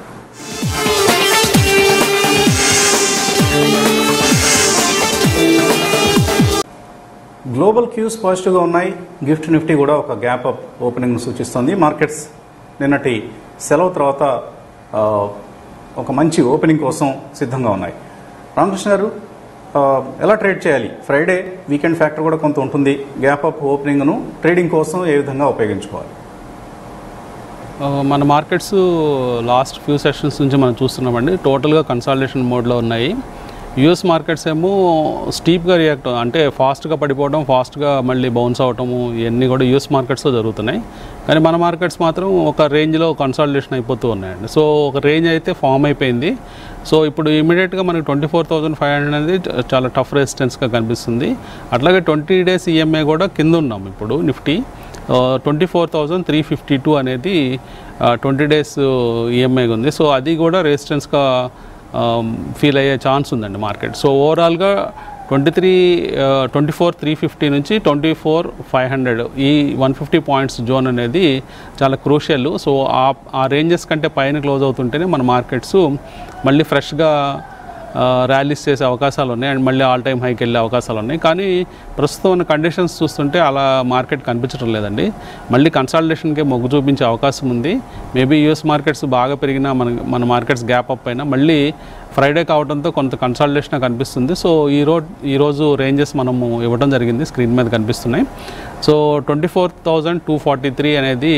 గ్లోబల్ క్యూస్ పాజిటివ్గా ఉన్నాయి గిఫ్ట్ నిఫ్టీ కూడా ఒక గ్యాప్ అప్ ఓపెనింగ్ సూచిస్తుంది మార్కెట్స్ నిన్నటి సెలవు తర్వాత ఆ, ఒక మంచి ఓపెనింగ్ కోసం సిద్ధంగా ఉన్నాయి రామకృష్ణ గారు ఆ, ఎలా ట్రేడ్ చేయాలి ఫ్రైడే వీకెండ్ ఫ్యాక్టర్ కూడా కొంత ఉంటుంది గ్యాప్ అప్ ఓపెనింగ్ను ట్రేడింగ్ కోసం ఏ విధంగా ఉపయోగించుకోవాలి ఆ, మన మార్కెట్స్ లాస్ట్ ఫ్యూ సెషన్స్ నుంచి మనం చూస్తున్నామండి టోటల్గా కన్సాలిడేషన్ మోడ్లో ఉన్నాయి యూఎస్ మార్కెట్స్ ఏమో స్టీప్గా రియాక్ట్ అంటే ఫాస్ట్గా పడిపోవడం ఫాస్ట్గా మళ్ళీ బౌన్స్ అవటము ఇవన్నీ కూడా యూఎస్ మార్కెట్స్లో జరుగుతున్నాయి కానీ మన మార్కెట్స్ మాత్రం ఒక రేంజ్లో కన్సాలిడేషన్ అయిపోతూ ఉన్నాయండి సో ఒక రేంజ్ అయితే ఫామ్ అయిపోయింది సో ఇప్పుడు ఇమీడియట్గా మనకి twenty four thousand five hundred అనేది చ- చాలా టఫ్ రెసిస్టెన్స్గా కనిపిస్తుంది అట్లాగే ట్వంటీ డేస్ ఈఎంఐ కూడా కింద ఉన్నాం ఇప్పుడు Nifty twenty four thousand three fifty two అనేది ట్వంటీ డేస్ ఈఎంఐ ఉంది సో అది కూడా రెసిస్టెన్స్గా ఫీల్ అయ్యే ఛాన్స్ ఉందండి మార్కెట్ సో ఓవరాల్గా twenty three twenty four three fifty నుంచి ట్వంటీ ఫోర్ ఫైవ్ హండ్రెడ్ ఈ వన్ ఫిఫ్టీ పాయింట్స్ జోన్ అనేది చాలా క్రూషియల్ సో ఆ ఆ రేంజెస్ కంటే పైన క్లోజ్ అవుతుంటేనే మన మార్కెట్స్ మళ్ళీ ఫ్రెష్గా ర్యాలీస్ చేసే అవకాశాలు ఉన్నాయి అండ్ మళ్ళీ ఆల్ టైమ్ హైకి వెళ్ళే అవకాశాలు ఉన్నాయి కానీ ప్రస్తుతం ఉన్న కండిషన్స్ చూస్తుంటే అలా మార్కెట్ కనిపించడం లేదండి మళ్ళీ కన్సాలిడేషన్కే మొగ్గు చూపించే అవకాశం ఉంది మేబీ యూఎస్ మార్కెట్స్ బాగా పెరిగినా మన మన మార్కెట్స్ గ్యాప్ అప్ అయినా మళ్ళీ ఫ్రైడే కావడంతో కొంత కన్సాలిడేషన్ కనిపిస్తుంది సో ఈ రోజు ఈరోజు రేంజెస్ మనము ఇవ్వడం జరిగింది స్క్రీన్ మీద కనిపిస్తున్నాయి so twenty four thousand two forty three అనేది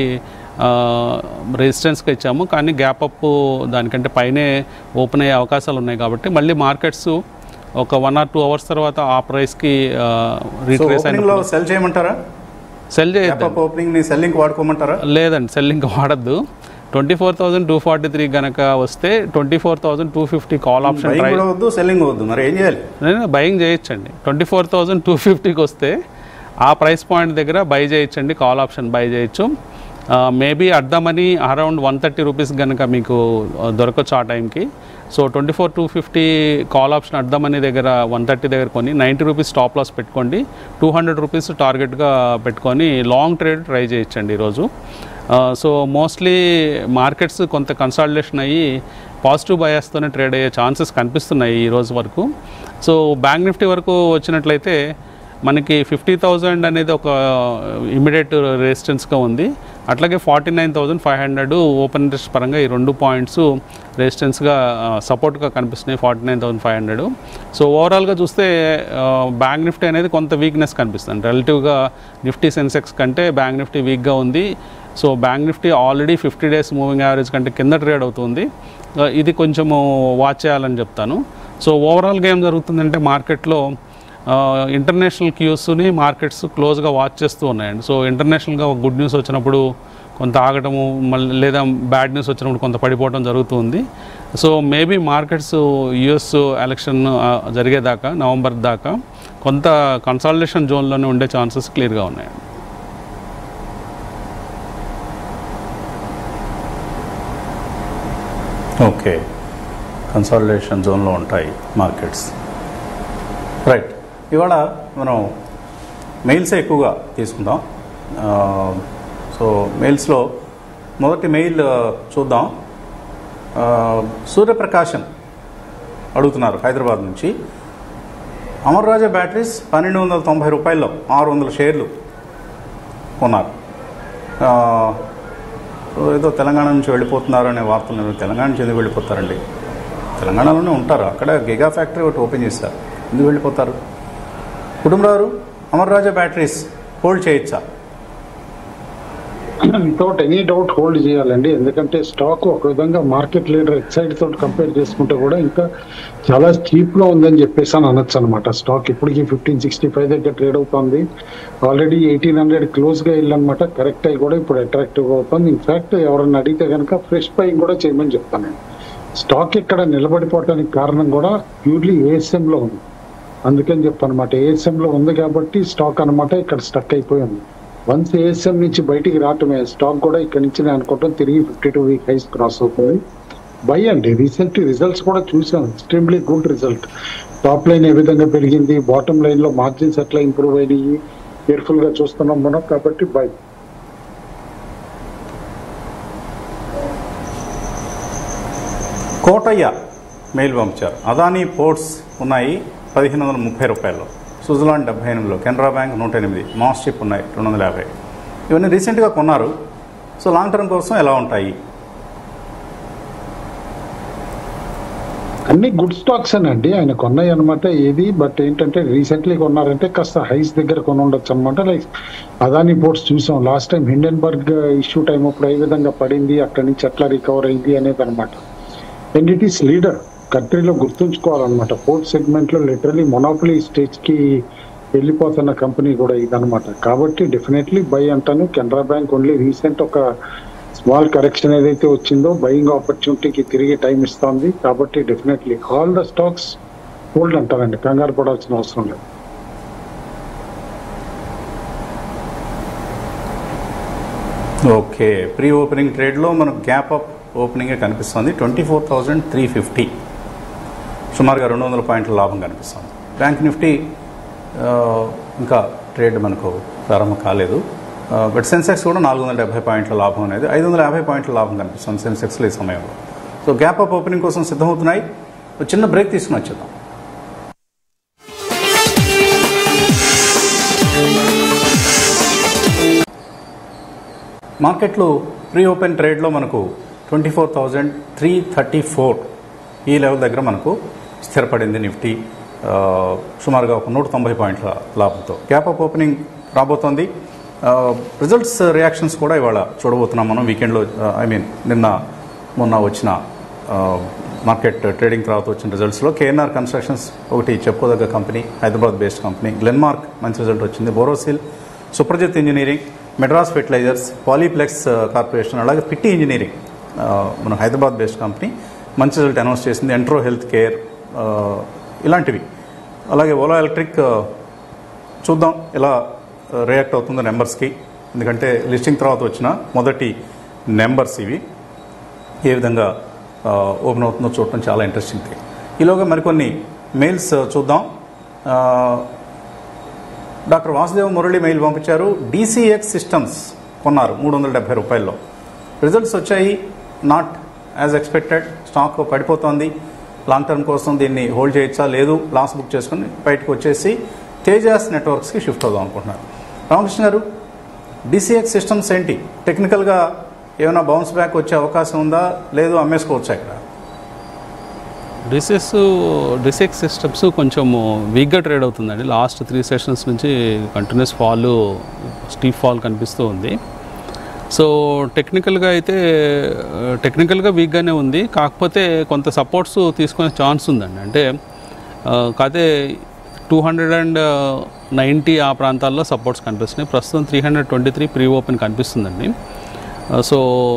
రెసిస్టెన్స్కి ఇచ్చాము కానీ గ్యాప్ అప్ దానికంటే పైనే ఓపెన్ అయ్యే అవకాశాలు ఉన్నాయి కాబట్టి మళ్ళీ మార్కెట్స్ ఒక వన్ ఆర్ టూ అవర్స్ తర్వాత ఆ ప్రైస్కి సో రీట్రేస్ ఓపెనింగ్ లో సెల్ చేయమంటారా సెల్ చేయొద్దు గ్యాప్ ఓపెనింగ్ ని సెల్లింగ్ వాడుకోమంటారా లేదండి సెల్లింగ్ వాడద్దు twenty four thousand two forty three కనుక వస్తే twenty four thousand two fifty call option buying try కూడా వద్దు సెల్లింగ్ వద్దు మరి ఏం చేయాలి నేను బయింగ్ చేయొచ్చండి ట్వంటీ ఫోర్ థౌజండ్ టూ ఫిఫ్టీకి వస్తే ఆ ప్రైస్ పాయింట్ దగ్గర బై చేయొచ్చండి కాల్ ఆప్షన్ బై చేయొచ్చు maybe at the money around one thirty rupees కనుక మీకు ఆ, దొరకచ్చు ఆ టైంకి so twenty four two fifty call option at the money దగ్గర వన్ థర్టీ దగ్గర కొని నైంటీ రూపీస్ స్టాప్ లాస్ పెట్టుకోండి టూ హండ్రెడ్ రూపీస్ టార్గెట్గా పెట్టుకొని లాంగ్ ట్రేడ్ ట్రై చేయొచ్చండి ఈరోజు ఆ, సో మోస్ట్లీ మార్కెట్స్ కొంత కన్సాలిడేషన్ అయ్యి పాజిటివ్ బయాస్తోనే ట్రేడ్ అయ్యే ఛాన్సెస్ కనిపిస్తున్నాయి ఈ రోజు వరకు సో బ్యాంక్ నిఫ్టీ వరకు వచ్చినట్లయితే మనకి ఫిఫ్టీ థౌజండ్ అనేది ఒక ఇమీడియట్ రెసిస్టెన్స్గా ఉంది అట్లాగే forty nine thousand five hundred open interest పరంగా ఈ రెండు పాయింట్స్ రెసిస్టెన్స్గా సపోర్ట్గా కనిపిస్తున్నాయి forty nine thousand five hundred so ఓవరాల్గా చూస్తే బ్యాంక్ నిఫ్టీ అనేది కొంత వీక్నెస్ కనిపిస్తుంది రిలేటివ్గా నిఫ్టీ సెన్సెక్స్ కంటే బ్యాంక్ నిఫ్టీ వీక్గా ఉంది so bank Nifty already fifty days moving average కంటే కింద ట్రేడ్ అవుతుంది ఆ, ఇది కొంచెము వాచ్ చేయాలని చెప్తాను సో ఓవరాల్గా ఏం జరుగుతుందంటే మార్కెట్లో ఇంటర్నేషనల్ క్యూస్ని మార్కెట్స్ క్లోజ్గా వాచ్ చేస్తూ ఉన్నాయండి సో ఇంటర్నేషనల్గా ఒక గుడ్ న్యూస్ వచ్చినప్పుడు కొంత ఆగటము మళ్ళీ లేదా బ్యాడ్ న్యూస్ వచ్చినప్పుడు కొంత పడిపోవడం జరుగుతుంది so maybe markets US election ఆ, జరిగేదాకా నవంబర్ దాకా కొంత కన్సాలిడేషన్ జోన్లోనే ఉండే ఛాన్సెస్ క్లియర్గా ఉన్నాయండి ఓకే కన్సాలిడేషన్ జోన్లో ఉంటాయి మార్కెట్స్ రైట్ ఇవాళ మనం మెయిల్సే ఎక్కువగా తీసుకుందాం ఆ, సో మెయిల్స్లో మొదటి మెయిల్ ఆ, చూద్దాం ఆ, సూర్యప్రకాశం అడుగుతున్నారు హైదరాబాద్ నుంచి అమర్ రాజా బ్యాటరీస్ పన్నెండు వందల తొంభై రూపాయల్లో ఆరు వందల షేర్లు కొన్నారు ఆ, సో ఏదో తెలంగాణ నుంచి వెళ్ళిపోతున్నారు అనే వార్తలు నేను తెలంగాణ నుంచి ఎందుకు వెళ్ళిపోతారండి తెలంగాణలోనే ఉంటారు అక్కడ గిగా ఫ్యాక్టరీ ఒకటి ఓపెన్ చేశారు ఎందుకు వెళ్ళిపోతారు కుటుంబరారు అమర్ రాజా బ్యాటరీస్ హోల్డ్ చేయొచ్చా వితౌట్ ఎనీ డౌట్ హోల్డ్ చేయాలండి ఎందుకంటే స్టాక్ ఒక విధంగా మార్కెట్ లీడర్ ఎక్సైడ్ తోటి కంపేర్ చేసుకుంటే కూడా ఇంకా చాలా చీప్ గా ఉందని చెప్పేసి అని అనొచ్చు అనమాట స్టాక్ ఇప్పటికి ఫిఫ్టీన్ సిక్స్టీ ఫైవ్ దగ్గర ట్రేడ్ అవుతుంది ఆల్రెడీ ఎయిటీన్ హండ్రెడ్ క్లోజ్ గా వెళ్ళనమాట కరెక్ట్ అయ్యి కూడా ఇప్పుడు అట్రాక్టివ్ గా అవుతుంది ఇన్ఫాక్ట్ ఎవరన్నా అడిగితే కనుక ఫ్రెష్ బయింగ్ కూడా చేయమని చెప్తాను నేను స్టాక్ ఇక్కడ నిలబడిపోవడానికి కారణం కూడా ప్యూర్లీ ఏఎస్ఎం లో ఉంది అందుకని చెప్పనమాట ఏఎస్ఎం లో ఉంది కాబట్టి స్టాక్ అన్నమాట ఇక్కడ స్టక్ అయిపోయి ఉంది వన్స్ ఏఎస్ఎం నుంచి బయటికి రావటమే స్టాక్ కూడా ఇక్కడ నుంచి నేను అనుకుంటాం తిరిగి fifty two week highs cross అవుతుంది బై అండి రీసెంట్ రిజల్ట్స్ కూడా చూసాం extremely good result top line ఏ విధంగా పెరిగింది బాటమ్ లైన్ లో మార్జిన్స్ ఎట్లా ఇంప్రూవ్ అయినాయి కేర్ఫుల్ గా చూస్తున్నాం మనం కాబట్టి బై కోటయ్య మెయిల్ పంపించారు అదానీ పోర్ట్స్ ఉన్నాయి పదిహేను వందల ముప్పై రూపాయల్లో స్విట్జర్లాండ్ డెబ్బై ఎనిమిదిలో కెనరా బ్యాంక్ నూట ఎనిమిది మాస్ చిప్ ఉన్నాయి రెండు వందల యాభై ఇవన్నీ రీసెంట్గా కొన్నారు సో లాంగ్ టర్మ్ కోసం ఎలా ఉంటాయి అన్ని గుడ్ స్టాక్స్ అండి ఆయన కొన్నాయి అనమాట ఏది బట్ ఏంటంటే రీసెంట్లీ కొన్నారంటే కాస్త హైస్ దగ్గర కొని ఉండొచ్చు అనమాట లైక్ అదాని పోర్ట్స్ చూసాం last time Hindenburg issue time అప్పుడు ఏ విధంగా పడింది అక్కడి నుంచి ఎట్లా రికవర్ అయింది అనేది అనమాట అండ్ ఇట్ ఈస్ లీడర్ కంట్రీలో గుర్తుంచుకోవాలన్నమాట పోర్ట్ సెగ్మెంట్ లో లిటరలీ మొనాపలీ స్టేజ్ కి వెళ్ళిపోతున్న కంపెనీ కూడా ఇదనమాట కాబట్టి డెఫినెట్లీ బై అంటాను కెనరా బ్యాంక్ ఓన్లీ రీసెంట్ ఒక స్మాల్ కరెక్షన్ ఏదైతే వచ్చిందో బయింగ్ ఆపర్చునిటీకి తిరిగి టైం ఇస్తుంది కాబట్టి definitely all the stocks hold అంటారండి కంగారు పడాల్సిన అవసరం లేదు ఓకే ప్రీ ఓపెనింగ్ ట్రేడ్లో మనకు గ్యాప్ అప్ ఓపెనింగే కనిపిస్తుంది twenty four thousand three fifty సుమారుగా రెండు వందల పాయింట్ల లాభం కనిపిస్తుంది బ్యాంక్ నిఫ్టీ ఆ, ఇంకా ట్రేడ్ మనకు ప్రారంభం కాలేదు ఆ, బట్ సెన్సెక్స్ కూడా నాలుగు వందల డెబ్బై పాయింట్ల లాభం అనేది ఐదు వందల యాభై పాయింట్ల లాభం కనిపిస్తుంది సెన్సెక్స్లో ఈ సమయంలో సో గ్యాప్ అప్ ఓపెనింగ్ కోసం సిద్ధమవుతున్నాయి ఒక చిన్న బ్రేక్ తీసుకుని వచ్చేద్దాం మార్కెట్లు ప్రీ ఓపెన్ ట్రేడ్లో మనకు twenty four thousand three thirty four ఈ లెవెల్ దగ్గర మనకు స్థిరపడింది నిఫ్టీ ఆ, సుమారుగా ఒక నూట తొంభై పాయింట్ల లాభంతో గ్యాప్ అప్ ఓపెనింగ్ రాబోతోంది రిజల్ట్స్ రియాక్షన్స్ కూడా ఇవాళ చూడబోతున్నాం మనం వీకెండ్లో ఐ మీన్ నిన్న మొన్న వచ్చిన ఆ, మార్కెట్ ట్రేడింగ్ తర్వాత వచ్చిన రిజల్ట్స్లో కేఎన్ఆర్ కన్స్ట్రక్షన్స్ ఒకటి చెప్పుకోదగ్గ company Hyderabad based company Glenmark మంచి రిజల్ట్ వచ్చింది Borosil Suprajit engineering Madras fertilizers Polyplex corporation అలాగే పిట్టి ఇంజనీరింగ్ ఆ, మన హైదరాబాద్ బేస్డ్ కంపెనీ మంచి రిజల్ట్ అనౌన్స్ చేసింది ఎంట్రో హెల్త్ కేర్ ఆ, ఇలాంటివి అలాగే ఓలా ఎలక్ట్రిక్ ఆ, చూద్దాం ఎలా రియాక్ట్ అవుతుందో నెంబర్స్కి ఎందుకంటే లిస్టింగ్ తర్వాత వచ్చిన మొదటి నెంబర్స్ ఇవి ఏ విధంగా ఆ, ఓపెన్ అవుతుందో చూడటం చాలా ఇంట్రెస్టింగ్ థింగ్ ఈలోగా మరికొన్ని మెయిల్స్ ఆ, చూద్దాం ఆ, డాక్టర్ వాసుదేవ్ మురళి మెయిల్ పంపించారు డీసీఎక్స్ సిస్టమ్స్ కొన్నారు మూడు వందల డెబ్బై రూపాయల్లో రిజల్ట్స్ వచ్చాయి నాట్ యాజ్ ఎక్స్పెక్టెడ్ స్టాక్ పడిపోతోంది లాంగ్ టర్మ్ కోసం దీన్ని హోల్డ్ చేయొచ్చా లేదు లాస్ బుక్ చేసుకుని బయటకు వచ్చేసి తేజాస్ నెట్వర్క్స్కి షిఫ్ట్ అవుదాం అనుకుంటున్నారు రామకృష్ణ గారు డీసీఎక్స్ సిస్టమ్స్ ఏంటి టెక్నికల్గా ఏమైనా బౌన్స్ బ్యాక్ వచ్చే అవకాశం ఉందా లేదు అమ్మేసుకోవచ్చా ఇక్కడ డిసెస్ డిసెక్స్ సిస్టమ్స్ కొంచెం వీక్గా ట్రేడ్ అవుతుందండి లాస్ట్ త్రీ సెషన్స్ నుంచి కంటిన్యూస్ ఫాల్ స్టీప్ ఫాల్ కనిపిస్తూ ఉంది సో టెక్నికల్గా అయితే టెక్నికల్గా వీక్గానే ఉంది కాకపోతే కొంత సపోర్ట్స్ తీసుకునే ఛాన్స్ ఉందండి అంటే ఆ, కాకపోతే టూ హండ్రెడ్ అండ్ నైంటీ ఆ ప్రాంతాల్లో సపోర్ట్స్ కనిపిస్తున్నాయి ప్రస్తుతం three hundred twenty three pre open కనిపిస్తుందండి ఆ, సో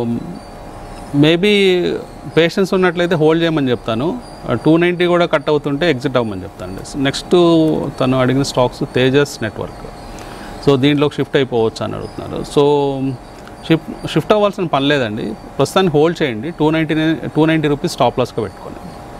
మేబీ పేషెన్స్ ఉన్నట్లయితే హోల్డ్ చేయమని చెప్తాను టూ నైంటీ కూడా కట్ అవుతుంటే ఎగ్జిట్ అవ్వమని చెప్తాను నెక్స్ట్ తను అడిగిన స్టాక్స్ తేజస్ నెట్వర్క్ సో దీంట్లోకి షిఫ్ట్ అయిపోవచ్చు అని అడుగుతున్నారు సో షిఫ్ట్ షిఫ్ట్ అవ్వాల్సిన పని లేదండి ప్రస్తుతానికి హోల్డ్ చేయండి two ninety two ninety rupees stop లాస్గా పెట్టుకోండి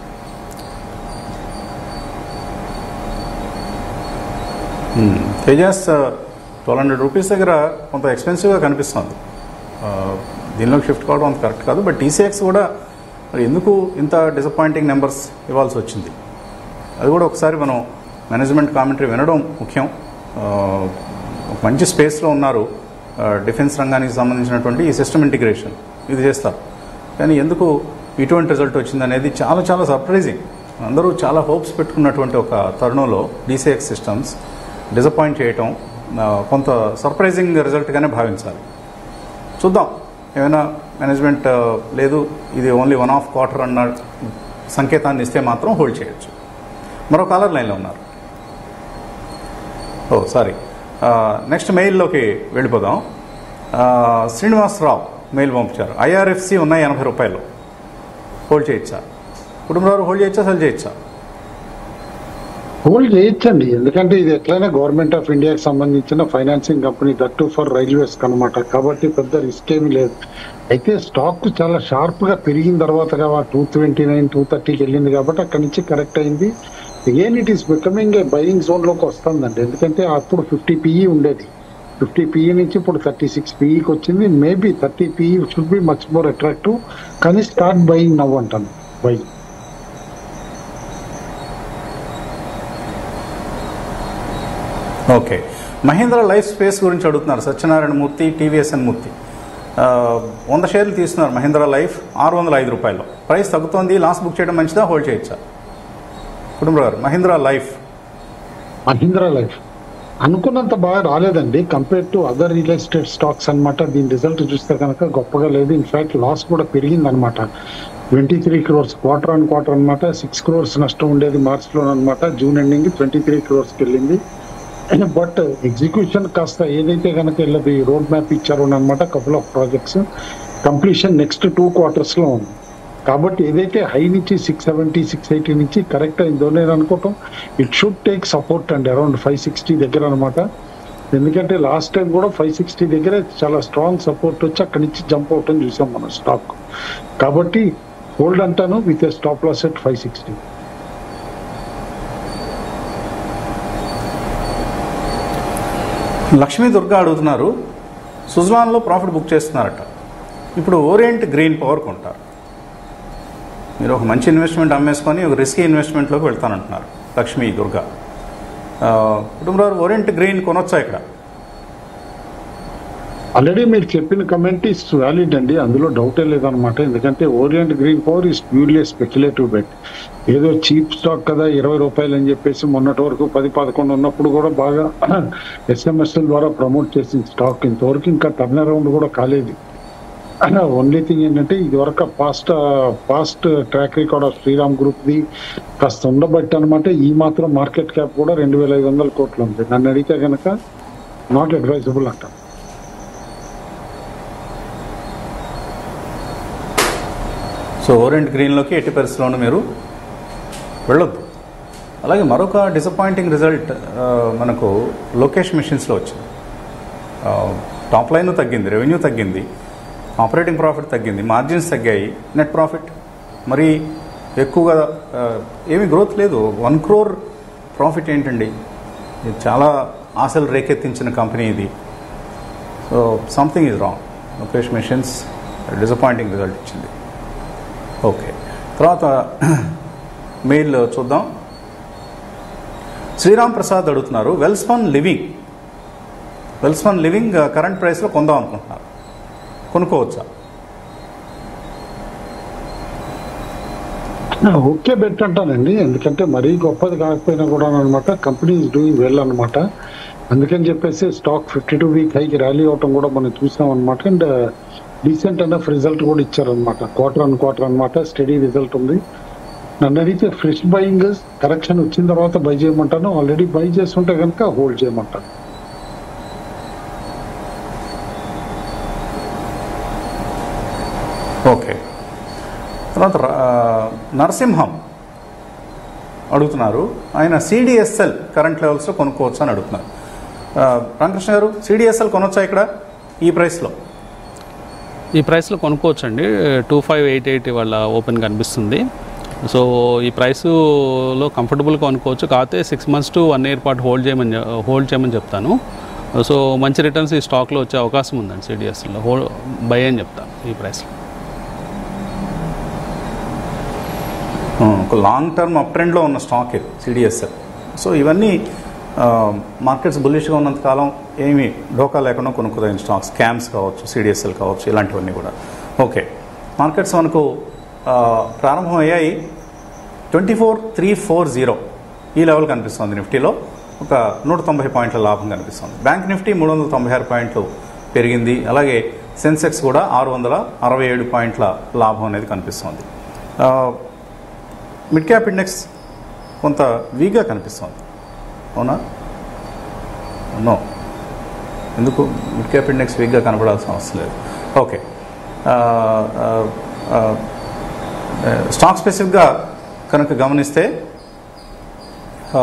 తేజాస్ ట్వెల్వ్ హండ్రెడ్ రూపీస్ దగ్గర కొంత ఎక్స్పెన్సివ్గా కనిపిస్తుంది ఆ, దీనిలోకి షిఫ్ట్ కావడం అంత కరెక్ట్ కాదు బట్ టీసీఎక్స్ కూడా మరి ఎందుకు ఇంత డిసప్పాయింటింగ్ నెంబర్స్ ఇవ్వాల్సి వచ్చింది అది కూడా ఒకసారి మనం మేనేజ్మెంట్ కామెంటరీ వినడం ముఖ్యం ఆ, ఒక మంచి స్పేస్లో ఉన్నారు ఆ, డిఫెన్స్ రంగానికి సంబంధించినటువంటి ఈ సిస్టమ్ ఇంటిగ్రేషన్ ఇది చేస్తారు కానీ ఎందుకు ఇటువంటి రిజల్ట్ వచ్చింది అనేది చాలా చాలా సర్ప్రైజింగ్ అందరూ చాలా హోప్స్ పెట్టుకున్నటువంటి ఒక తరుణంలో డీసీఎక్స్ సిస్టమ్స్ డిసప్పాయింట్ చేయటం ఆ, కొంత సర్ప్రైజింగ్ రిజల్ట్గానే భావించాలి చూద్దాం ఏమైనా మేనేజ్మెంట్ ఆ, లేదు ఇది ఓన్లీ వన్ ఆఫ్ క్వార్టర్ అన్న సంకేతాన్ని ఇస్తే మాత్రం హోల్డ్ చేయొచ్చు మరో కాలర్ లైన్లో ఉన్నారు ఓ సారీ నెక్స్ట్ మెయిల్లోకి వెళ్ళిపోదాం ఆ, శ్రీనివాసరావు మెయిల్ పంపించారు ఐఆర్ఎఫ్సి ఉన్నాయి ఎనభై రూపాయలు హోల్డ్ చేయొచ్చా కుటుంబరావు హోల్డ్ చేయొచ్చా సెల్ చేయొచ్చా హోల్డ్ చేయొచ్చండి ఎందుకంటే ఇది ఎట్లయినా గవర్నమెంట్ ఆఫ్ ఇండియాకి సంబంధించిన financing company that for railways అనమాట కాబట్టి పెద్ద రిస్క్ ఏమీ లేదు అయితే స్టాక్ చాలా షార్ప్ గా పెరిగిన తర్వాత టూ ట్వంటీ నైన్ టూ థర్టీకి వెళ్ళింది కాబట్టి అక్కడి నుంచి కరెక్ట్ అయింది again it is becoming a buying zone లోకి వస్తుందండి ఎందుకంటే అప్పుడు ఫిఫ్టీ పిఈ ఉండేది ఫిఫ్టీ పిఈ నుంచి ఇప్పుడు థర్టీ సిక్స్ పిఈకి వచ్చింది maybe thirty PE should be much more attractive కానీ స్టార్ట్ బయింగ్ నవ్వు అంటాను buy okay Mahindra life space గురించి అడుగుతున్నారు సత్యనారాయణ మూర్తి టీవీఎస్ఎన్ మూర్తి ఆ, వంద షేర్లు తీస్తున్నారు మహేంద్ర లైఫ్ ఆరు వందల ఐదు రూపాయలు ప్రైస్ తగ్గుతోంది లాస్ట్ బుక్ చేయడం మంచిదా హోల్డ్ చేయొచ్చా కుటుంబ గారు మహేంద్ర లైఫ్ మహీంద్రా లైఫ్ అనుకున్నంత బాగా రాలేదండి compare to other real estate stocks అన్నమాట దీని రిజల్ట్ చూస్తే కనుక గొప్పగా లేదు ఇన్ఫాక్ట్ లాస్ కూడా పెరిగింది అనమాట twenty three crores quarter on quarter అనమాట సిక్స్ క్రోర్స్ నష్టం ఉండేది మార్చ్ లో అనమాట జూన్ ఎండింగ్ ట్వంటీ త్రీ క్రోర్స్కి వెళ్ళింది బట్ ఎగ్జిక్యూషన్ కాస్త ఏదైతే కనుక వెళ్ళదు ఈ రోడ్ మ్యాప్ ఇచ్చారో అనమాట couple of projects completion next two quarters లో ఉంది కాబట్టి ఏదైతే హై నుంచి సిక్స్ సెవెంటీ సిక్స్ ఎయిటీ నుంచి కరెక్ట్ అయిందో నేను అనుకోవటం ఇట్ షుడ్ టేక్ సపోర్ట్ అండి అరౌండ్ ఫైవ్ సిక్స్టీ దగ్గర అనమాట ఎందుకంటే లాస్ట్ టైం కూడా ఫైవ్ సిక్స్టీ దగ్గర చాలా స్ట్రాంగ్ సపోర్ట్ వచ్చి అక్కడి నుంచి జంప్ అవటం చూసాం మనం స్టాక్ కాబట్టి హోల్డ్ అంటాను with stop loss at five sixty Lakshmi Durga అడుగుతున్నారు సుజలాన్లో ప్రాఫిట్ బుక్ చేస్తున్నారట ఇప్పుడు ఓరియంట్ గ్రీన్ పవర్ కొంటారు మీరు ఒక మంచి ఇన్వెస్ట్మెంట్ అమ్మేసుకొని ఒక రిస్కీ ఇన్వెస్ట్మెంట్లోకి వెళ్తానంటున్నారు లక్ష్మీ దుర్గా ఆ, కుటుంబరావు ఓరియంట్ గ్రీన్ కొనొచ్చా ఇక్కడ ఆల్రెడీ మీరు చెప్పిన కమెంట్ ఇస్ వ్యాలిడ్ అండి అందులో డౌటే లేదనమాట ఎందుకంటే Orient green power is purely speculative bet ఏదో చీప్ స్టాక్ కదా ఇరవై రూపాయలు అని చెప్పేసి మొన్నటి వరకు పది పదకొండు ఉన్నప్పుడు కూడా బాగా ఎస్ఎంఎస్ఎల్ ద్వారా ప్రమోట్ చేసిన స్టాక్ ఇంతవరకు ఇంకా టర్న్ అరౌండ్ కూడా కాలేదు ఓన్లీ థింగ్ ఏంటంటే ఇది వరకు past past track record of Shriram group ది కాస్త ఉండబట్టి అనమాట ఈ మాత్రం మార్కెట్ క్యాప్ కూడా రెండు వేల ఐదు వందల కోట్లు ఉంది నన్ను అడిగితే కనుక నాట్ అడ్వైజబుల్ అంటాం సో ఓరెంట్ గ్రీన్లోకి ఎట్టి పరిస్థితుల్లోనూ మీరు వెళ్ళొద్దు అలాగే మరొక డిసప్పాయింటింగ్ రిజల్ట్ మనకు లోకేష్ మిషన్స్లో వచ్చింది ఆ, టాప్ లైన్ తగ్గింది రెవెన్యూ తగ్గింది ఆపరేటింగ్ ప్రాఫిట్ తగ్గింది మార్జిన్స్ తగ్గాయి నెట్ ప్రాఫిట్ మరి ఎక్కువగా ఆ, ఏమీ గ్రోత్ లేదు వన్ క్రోర్ ప్రాఫిట్ ఏంటండి ఇది చాలా ఆశలు రేకెత్తించిన కంపెనీ ఇది so something is wrong Lokesh machines disappointing result ఇచ్చింది ఓకే తర్వాత మెయిల్ చూద్దాం శ్రీరామ్ ప్రసాద్ అడుగుతున్నారు Welspun living Welspun living current ప్రైస్లో కొందాం అనుకుంటున్నారు కొనుక్కోవచ్చా ఓకే బెట్ అంటానండి ఎందుకంటే మరీ గొప్పది కాకపోయినా కూడా అనమాట కంపెనీ ఇస్ డూయింగ్ వెల్ అనమాట అందుకని చెప్పేసి స్టాక్ ఫిఫ్టీ టూ వీక్ హైకి ర్యాలీ అవటం కూడా మనం చూసాం అనమాట అండ్ డీసెంట్ ఎనఫ్ రిజల్ట్ కూడా ఇచ్చారనమాట క్వార్టర్ అన్ క్వార్టర్ అనమాట స్టడీ రిజల్ట్ ఉంది నన్ను అడిగితే ఫ్రెష్ బయింగ్ కరెక్షన్ వచ్చిన తర్వాత బై చేయమంటాను ఆల్రెడీ బై చేస్తుంటే కనుక హోల్డ్ చేయమంటాను ఓకే తర్వాత రా- నరసింహం అడుగుతున్నారు ఆయన సిడిఎస్ఎల్ కరెంట్ లెవెల్స్లో కొనుక్కోవచ్చు అని అడుగుతున్నారు ఆ, రామకృష్ణ గారు సిడిఎస్ఎల్ కొనొచ్చా ఇక్కడ ఈ ప్రైస్లో ఈ ప్రైస్లో కొనుక్కోవచ్చండి టూ ఫైవ్ ఎయిట్ ఎయిట్ వాళ్ళ ఓపెన్ కనిపిస్తుంది సో ఈ ప్రైస్లో కంఫర్టబుల్గా కొనుక్కోవచ్చు కాకపోతే six months to one year పాటు హోల్డ్ చేయమని చె- హోల్డ్ చేయమని చెప్తాను సో మంచి రిటర్న్స్ ఈ స్టాక్లో వచ్చే అవకాశం ఉందండి సిడిఎస్లో హోల్ బై అని చెప్తాను ఈ ప్రైస్లో ఒక లాంగ్ టర్మ్ అప్ ట్రెండ్లో ఉన్న స్టాక్ ఇది సిడిఎస్ఎల్ సో ఇవన్నీ మార్కెట్స్ బుల్లిష్గా ఉన్నంత కాలం ఏమీ ఢోకా లేకుండా కొనుక్కోదగిన స్టాక్స్ క్యామ్స్ కావచ్చు సిడిఎస్ఎల్ కావచ్చు ఇలాంటివన్నీ కూడా ఓకే మార్కెట్స్ మనకు ఆ, ప్రారంభమయ్యాయి twenty four three four zero ఈ లెవెల్ కనిపిస్తుంది నిఫ్టీలో ఒక నూట తొంభై పాయింట్ల లాభం కనిపిస్తుంది బ్యాంక్ నిఫ్టీ మూడు వందల తొంభై ఆరు పాయింట్లు పెరిగింది అలాగే సెన్సెక్స్ కూడా ఆరు వందల అరవై ఏడు పాయింట్ల లాభం అనేది కనిపిస్తుంది ఆ, మిడ్ క్యాప్ ఇండెక్స్ కొంత వీక్గా కనిపిస్తుంది అవునా నో ఎందుకు మిడ్ క్యాప్ ఇండెక్స్ వీక్గా కనపడాల్సిన అవసరం లేదు ఓకే ఆ, ఆ, ఆ, స్టాక్ స్పెసిఫిక్గా కనుక గమనిస్తే ఆ,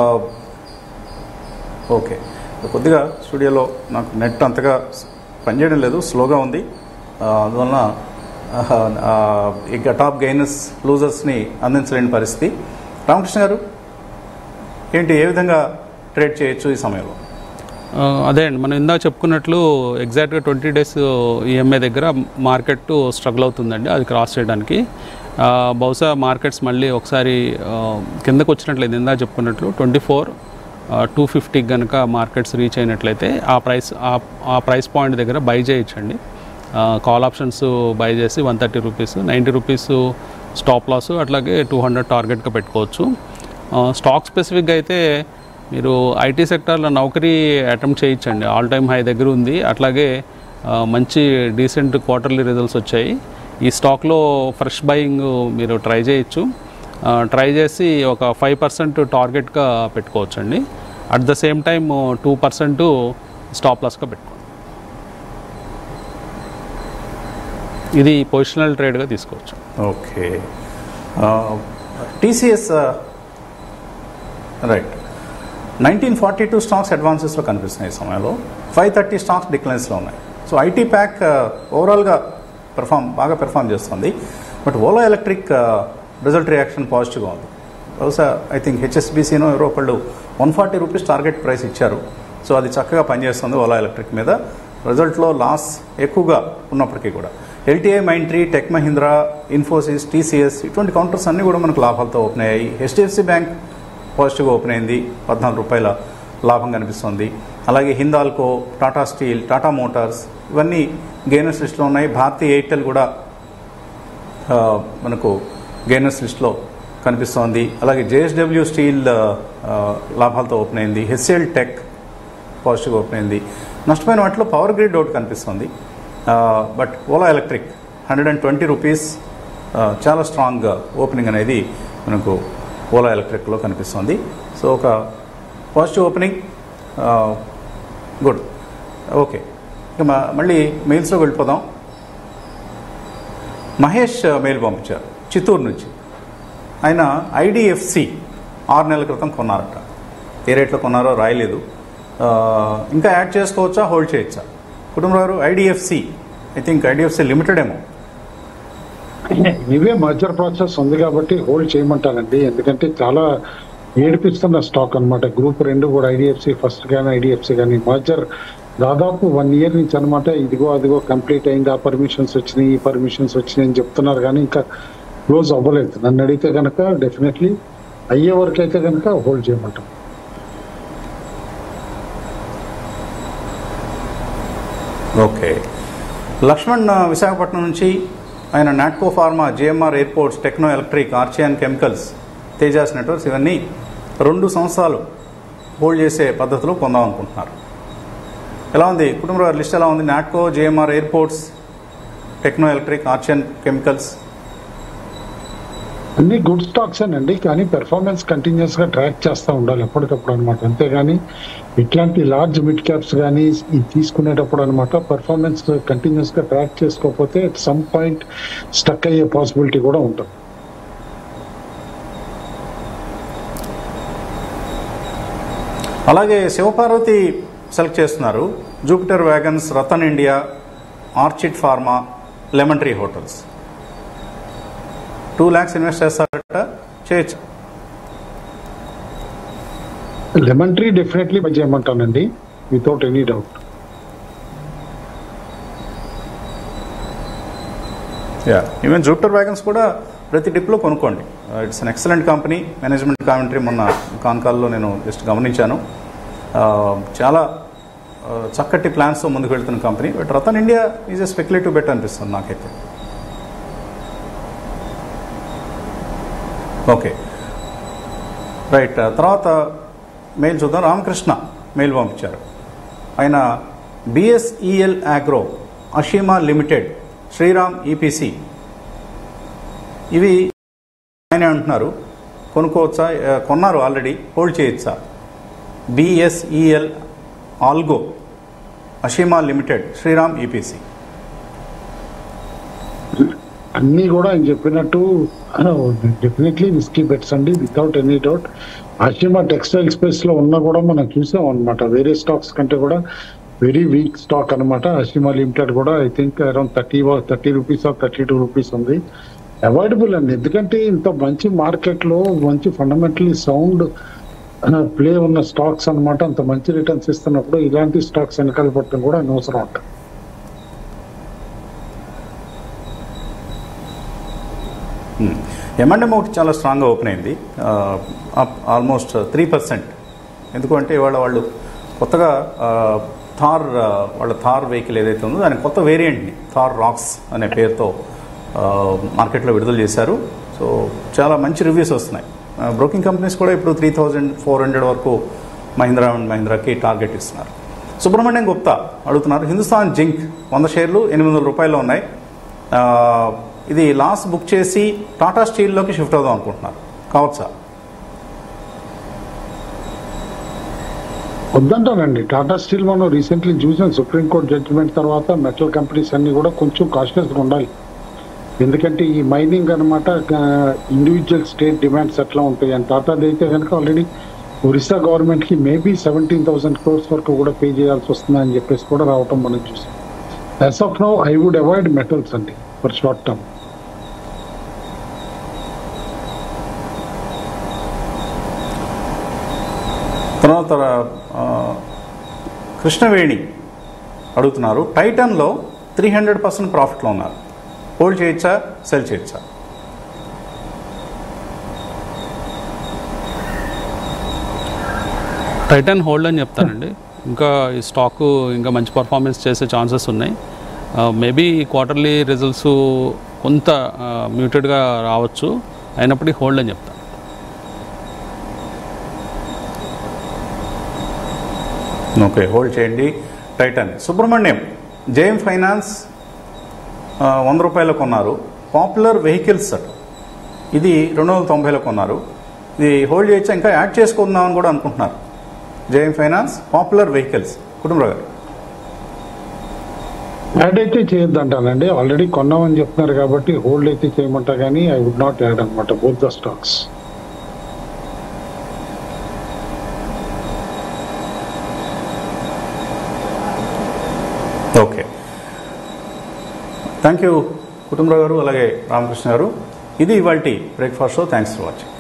ఓకే కొద్దిగా స్టూడియోలో నాకు నెట్ అంతగా పనిచేయడం లేదు స్లోగా ఉంది ఆ, అందువలన ఆహా, ఆ, ఇక టాప్ గెయినర్స్ లూజర్స్ని అందించలేని పరిస్థితి రామకృష్ణ గారు ఏంటి ఏ విధంగా ట్రేడ్ చేయొచ్చు ఈ సమయంలో ఆ, అదే అండి మనం ఇందాక చెప్పుకున్నట్లు ఎగ్జాక్ట్గా ట్వంటీ డేస్ ఈఎంఐ దగ్గర మార్కెట్ స్ట్రగుల్ అవుతుందండి అది క్రాస్ చేయడానికి ఆ, బహుశా మార్కెట్స్ మళ్ళీ ఒకసారి ఆ, కిందకు వచ్చినట్లయితే ఇందాక చెప్పుకున్నట్లు ట్వంటీ ఫోర్ టూ ఫిఫ్టీకి కనుక మార్కెట్స్ రీచ్ అయినట్లయితే ఆ ప్రైస్ ఆ- ఆ ప్రైస్ పాయింట్ దగ్గర బై చేయొచ్చండి కాల్ ఆప్షన్స్ బై చేసి one thirty rupees ninety rupees stop loss అట్లాగే టూ హండ్రెడ్ టార్గెట్గా పెట్టుకోవచ్చు స్టాక్ స్పెసిఫిక్గా అయితే మీరు ఐటీ సెక్టార్లో నౌకరీ అటెంప్ట్ చేయించండి ఆల్ టైమ్ హై దగ్గర ఉంది అట్లాగే ఆ, మంచి డీసెంట్ క్వార్టర్లీ రిజల్ట్స్ వచ్చాయి ఈ స్టాక్లో ఫ్రెష్ బయింగ్ మీరు ట్రై చేయొచ్చు ట్రై చేసి ఒక ఫైవ్ పర్సెంట్ టార్గెట్గా పెట్టుకోవచ్చండి at the same time two percent stop లాస్గా పెట్టుకోండి ఇది పొజిషనల్ ట్రేడ్గా తీసుకోవచ్చు okay TCS right nineteen forty two stocks అడ్వాన్సెస్లో కనిపిస్తున్నాయి ఈ సమయంలో ఫైవ్ థర్టీ స్టాక్స్ డిక్లైన్స్లో ఉన్నాయి సో ఐటీ ప్యాక్ ఓవరాల్గా పెర్ఫామ్ బాగా పెర్ఫామ్ చేస్తుంది but Ola electric result reaction పాజిటివ్గా ఉంది బహుశా ఐ థింక్ హెచ్ఎస్బీసీనో ఎవరో ఒకళ్ళు one forty rupees target price ఇచ్చారు సో అది చక్కగా పనిచేస్తుంది ఓలా ఎలక్ట్రిక్ మీద రిజల్ట్లో లాస్ ఎక్కువగా ఉన్నప్పటికీ కూడా LTI Mindtree tech Mahindra Infosys TCS ఇటువంటి కౌంటర్స్ అన్నీ కూడా మనకు లాభాలతో ఓపెన్ అయ్యాయి హెచ్డిఎఫ్సి బ్యాంక్ పాజిటివ్గా ఓపెన్ అయింది పద్నాలుగు రూపాయల లాభం కనిపిస్తుంది అలాగే హిందాల్కో టాటా స్టీల్ టాటా మోటార్స్ ఇవన్నీ గెయినర్స్ లిస్ట్లో ఉన్నాయి భారతీ ఎయిర్టెల్ కూడా ఆ, మనకు గెయినర్స్ లిస్ట్లో కనిపిస్తోంది అలాగే జేఎస్డబ్ల్యూ స్టీల్ ఆ, ఆ, లాభాలతో ఓపెన్ అయింది హెచ్ఎల్ టెక్ పాజిటివ్ ఓపెన్ అయింది నష్టపోయిన వాటిలో పవర్ గ్రిడ్ ఒకటి కనిపిస్తుంది ఆ, but Ola electric hundred and twenty rupees ఆ, చాలా స్ట్రాంగ్ ఓపెనింగ్ అనేది మనకు ఓలా ఎలక్ట్రిక్లో కనిపిస్తుంది సో ఒక పాజిటివ్ ఓపెనింగ్ గుడ్ ఓకే ఇక మ- మళ్ళీ మెయిల్స్లోకి వెళ్ళిపోదాం మహేష్ మెయిల్ పంపించారు చిత్తూరు నుంచి ఆయన ఐడిఎఫ్సి ఆరు నెలల క్రితం కొన్నారట ఏ రేట్లో కొన్నారో రాయలేదు ఆ, ఇంకా యాడ్ చేసుకోవచ్చా హోల్డ్ చేయొచ్చా Kutumbarao IDFC I think IDFC limited ఏమో ఇవే మర్జర్ ప్రాసెస్ ఉంది కాబట్టి హోల్డ్ చేయమంటానండి ఎందుకంటే చాలా ఏడిపిస్తున్న స్టాక్ అన్నమాట గ్రూప్ రెండు కూడా ఐడిఎఫ్సి ఫస్ట్ కానీ ఐడిఎఫ్సి కానీ మర్జర్ దాదాపు వన్ ఇయర్ నుంచి అనమాట ఇదిగో అదిగో కంప్లీట్ అయింది ఆ పర్మిషన్స్ వచ్చినాయి ఈ పర్మిషన్స్ వచ్చినాయి అని చెప్తున్నారు కానీ ఇంకా క్లోజ్ అవ్వలేదు నన్ను అడిగితే కనుక డెఫినెట్లీ అయ్యే వరకు అయితే కనుక హోల్డ్ చేయమంటాం ఓకే లక్ష్మణ్ ఆ, విశాఖపట్నం నుంచి ఆయన Natco pharma JMR airports techno electric Archean chemicals Tejas networks ఇవన్నీ రెండు సంవత్సరాలు హోల్డ్ చేసే పద్ధతిలో కొందాం అనుకుంటున్నారు ఎలా ఉంది కుటుంబ లిస్ట్ ఎలా ఉంది Natco JMR airports techno electric Archean chemicals అన్ని గుడ్ స్టాక్స్ అండి కానీ పెర్ఫార్మెన్స్ కంటిన్యూస్ గా ట్రాక్ చేస్తూ ఉండాలి ఎప్పటికప్పుడు అనమాట అంతేగాని ఇట్లాంటి లార్జ్ మిడ్ క్యాప్స్ కానీ ఇది తీసుకునేటప్పుడు అనమాట పెర్ఫార్మెన్స్ కంటిన్యూస్ గా ట్రాక్ చేసుకోకపోతే అట్ సమ్ పాయింట్ స్టక్ అయ్యే పాసిబిలిటీ కూడా ఉంటుంది అలాగే శివపార్వతి సెలెక్ట్ చేస్తున్నారు Jupiter wagons Ratan India orchid pharma lemon tree hotels two lakhs invest చేస్తారట చేయొచ్చు లెమన్ ట్రీ డెఫినెట్లీ బై చేయమంటానండి without any doubt yeah even Jupiter wagons కూడా ప్రతి డిప్లో కొనుక్కోండి it's an excellent company management commentary మొన్న కాన్కాల్లో నేను జస్ట్ గమనించాను Uh, చాలా uh, చక్కటి ప్లాన్స్తో ముందుకు వెళ్తున్న కంపెనీ but Ratan India is a speculative bet అనిపిస్తుంది నాకైతే ఓకే రైట్ తర్వాత మెయిల్ చూద్దాం రామకృష్ణ మెయిల్ పంపించారు ఆయన BSEL agro Ashima limited Shriram EPC ఇవి ఆయన అంటున్నారు కొనుక్కోవచ్చా ఆ, కొన్నారు ఆల్రెడీ హోల్డ్ చేయొచ్చా BSEL algo Ashima limited Shriram EPC అన్ని కూడా ఆయన చెప్పినట్టు డెఫినెట్లీ విస్కీ బెట్స్ అండి without any doubt Ashima textile space లో ఉన్నా కూడా మనం చూసాం అనమాట వేరే స్టాక్స్ కంటే కూడా వెరీ వీక్ స్టాక్ అనమాట అషిమా లిమిటెడ్ కూడా I think around thirty thirty rupees or thirty two rupees ఉంది అవాయిడబుల్ అండి ఎందుకంటే ఇంత మంచి మార్కెట్ లో మంచి ఫండమెంటలీ సౌండ్ ప్లే ఉన్న స్టాక్స్ అన్నమాట అంత మంచి రిటర్న్స్ ఇస్తున్నప్పుడు ఇలాంటి స్టాక్స్ వెనకాల పట్టడం కూడా అనవసరం ఉంటుంది ఎంఎండ్ఎం ఒకటి చాలా స్ట్రాంగ్గా ఓపెన్ అయింది అప్ ఆల్మోస్ట్ త్రీ పర్సెంట్ ఎందుకంటే ఇవాళ వాళ్ళు కొత్తగా ఆ, థార్ ఆ, వాళ్ళ థార్ వెహికల్ ఏదైతే ఉందో దాని కొత్త వేరియంట్ని థార్ రాక్స్ అనే పేరుతో ఆ, మార్కెట్లో విడుదల చేశారు సో చాలా మంచి రివ్యూస్ వస్తున్నాయి బ్రోకింగ్ కంపెనీస్ కూడా ఇప్పుడు త్రీ థౌజండ్ ఫోర్ హండ్రెడ్ వరకు మహీంద్రా అండ్ మహీంద్రాకి టార్గెట్ ఇస్తున్నారు సుబ్రహ్మణ్యం గుప్తా అడుగుతున్నారు హిందుస్థాన్ జింక్ వంద షేర్లు ఎనిమిది వందల రూపాయలు ఉన్నాయి ఆ, ఇది లాస్ బుక్ చేసి టాటా స్టీల్లోకి షిఫ్ట్ అవుదాం అనుకుంటున్నారు కావచ్చా వద్దంటానండి టాటా స్టీల్ మనం రీసెంట్లీ చూసాం సుప్రీంకోర్టు జడ్జిమెంట్ తర్వాత మెటల్ కంపెనీస్ అన్ని కూడా కొంచెం కాషియస్గా ఉండాలి ఎందుకంటే ఈ మైనింగ్ అనమాట ఇండివిజువల్ స్టేట్ డిమాండ్స్ ఎట్లా ఉంటాయి అని టాటాది అయితే కనుక ఆల్రెడీ ఒరిస్సా గవర్నమెంట్ కి మేబీ సెవెంటీన్ థౌసండ్ క్రోర్స్ వరకు కూడా పే చేయాల్సి వస్తుందని చెప్పేసి కూడా రావటం మనం చూసాం as of now I would avoid metals అండి ఫర్ షార్ట్ టర్మ్ తర్వాత ఆ, కృష్ణవేణి అడుగుతున్నారు టైటన్లో త్రీ హండ్రెడ్ పర్సెంట్ ప్రాఫిట్లో ఉన్నారు హోల్డ్ చేయొచ్చా సెల్ చేయొచ్చా టైటన్ హోల్డ్ అని చెప్తానండి ఇంకా ఈ స్టాక్ ఇంకా మంచి పర్ఫార్మెన్స్ చేసే ఛాన్సెస్ ఉన్నాయి మేబీ క్వార్టర్లీ రిజల్ట్స్ కొంత మ్యూటెడ్గా రావచ్చు అయినప్పటికీ హోల్డ్ అని చెప్తాను ఓకే హోల్డ్ చేయండి టైటన్ సుబ్రహ్మణ్యం జేఎం ఫైనాన్స్ ఆ, వంద రూపాయలకు కొన్నారు పాపులర్ వెహికల్స్ అట ఇది రెండు వందల తొంభైలో కొన్నారు ఇది హోల్డ్ చేయొచ్చా ఇంకా యాడ్ చేసుకుందామని కూడా అనుకుంటున్నారు JM finance popular vehicles Kutumbarao garu add అయితే చేయొద్దు అంటానండి ఆల్రెడీ కొన్నామని చెప్తున్నారు కాబట్టి హోల్డ్ అయితే చేయమంటా కానీ ఐ వుడ్ నాట్ యాడ్ అనమాట both the stocks okay thank you Kutumbarao garu అలాగే రామకృష్ణ గారు ఇది ఇవాళ breakfast show thanks for watching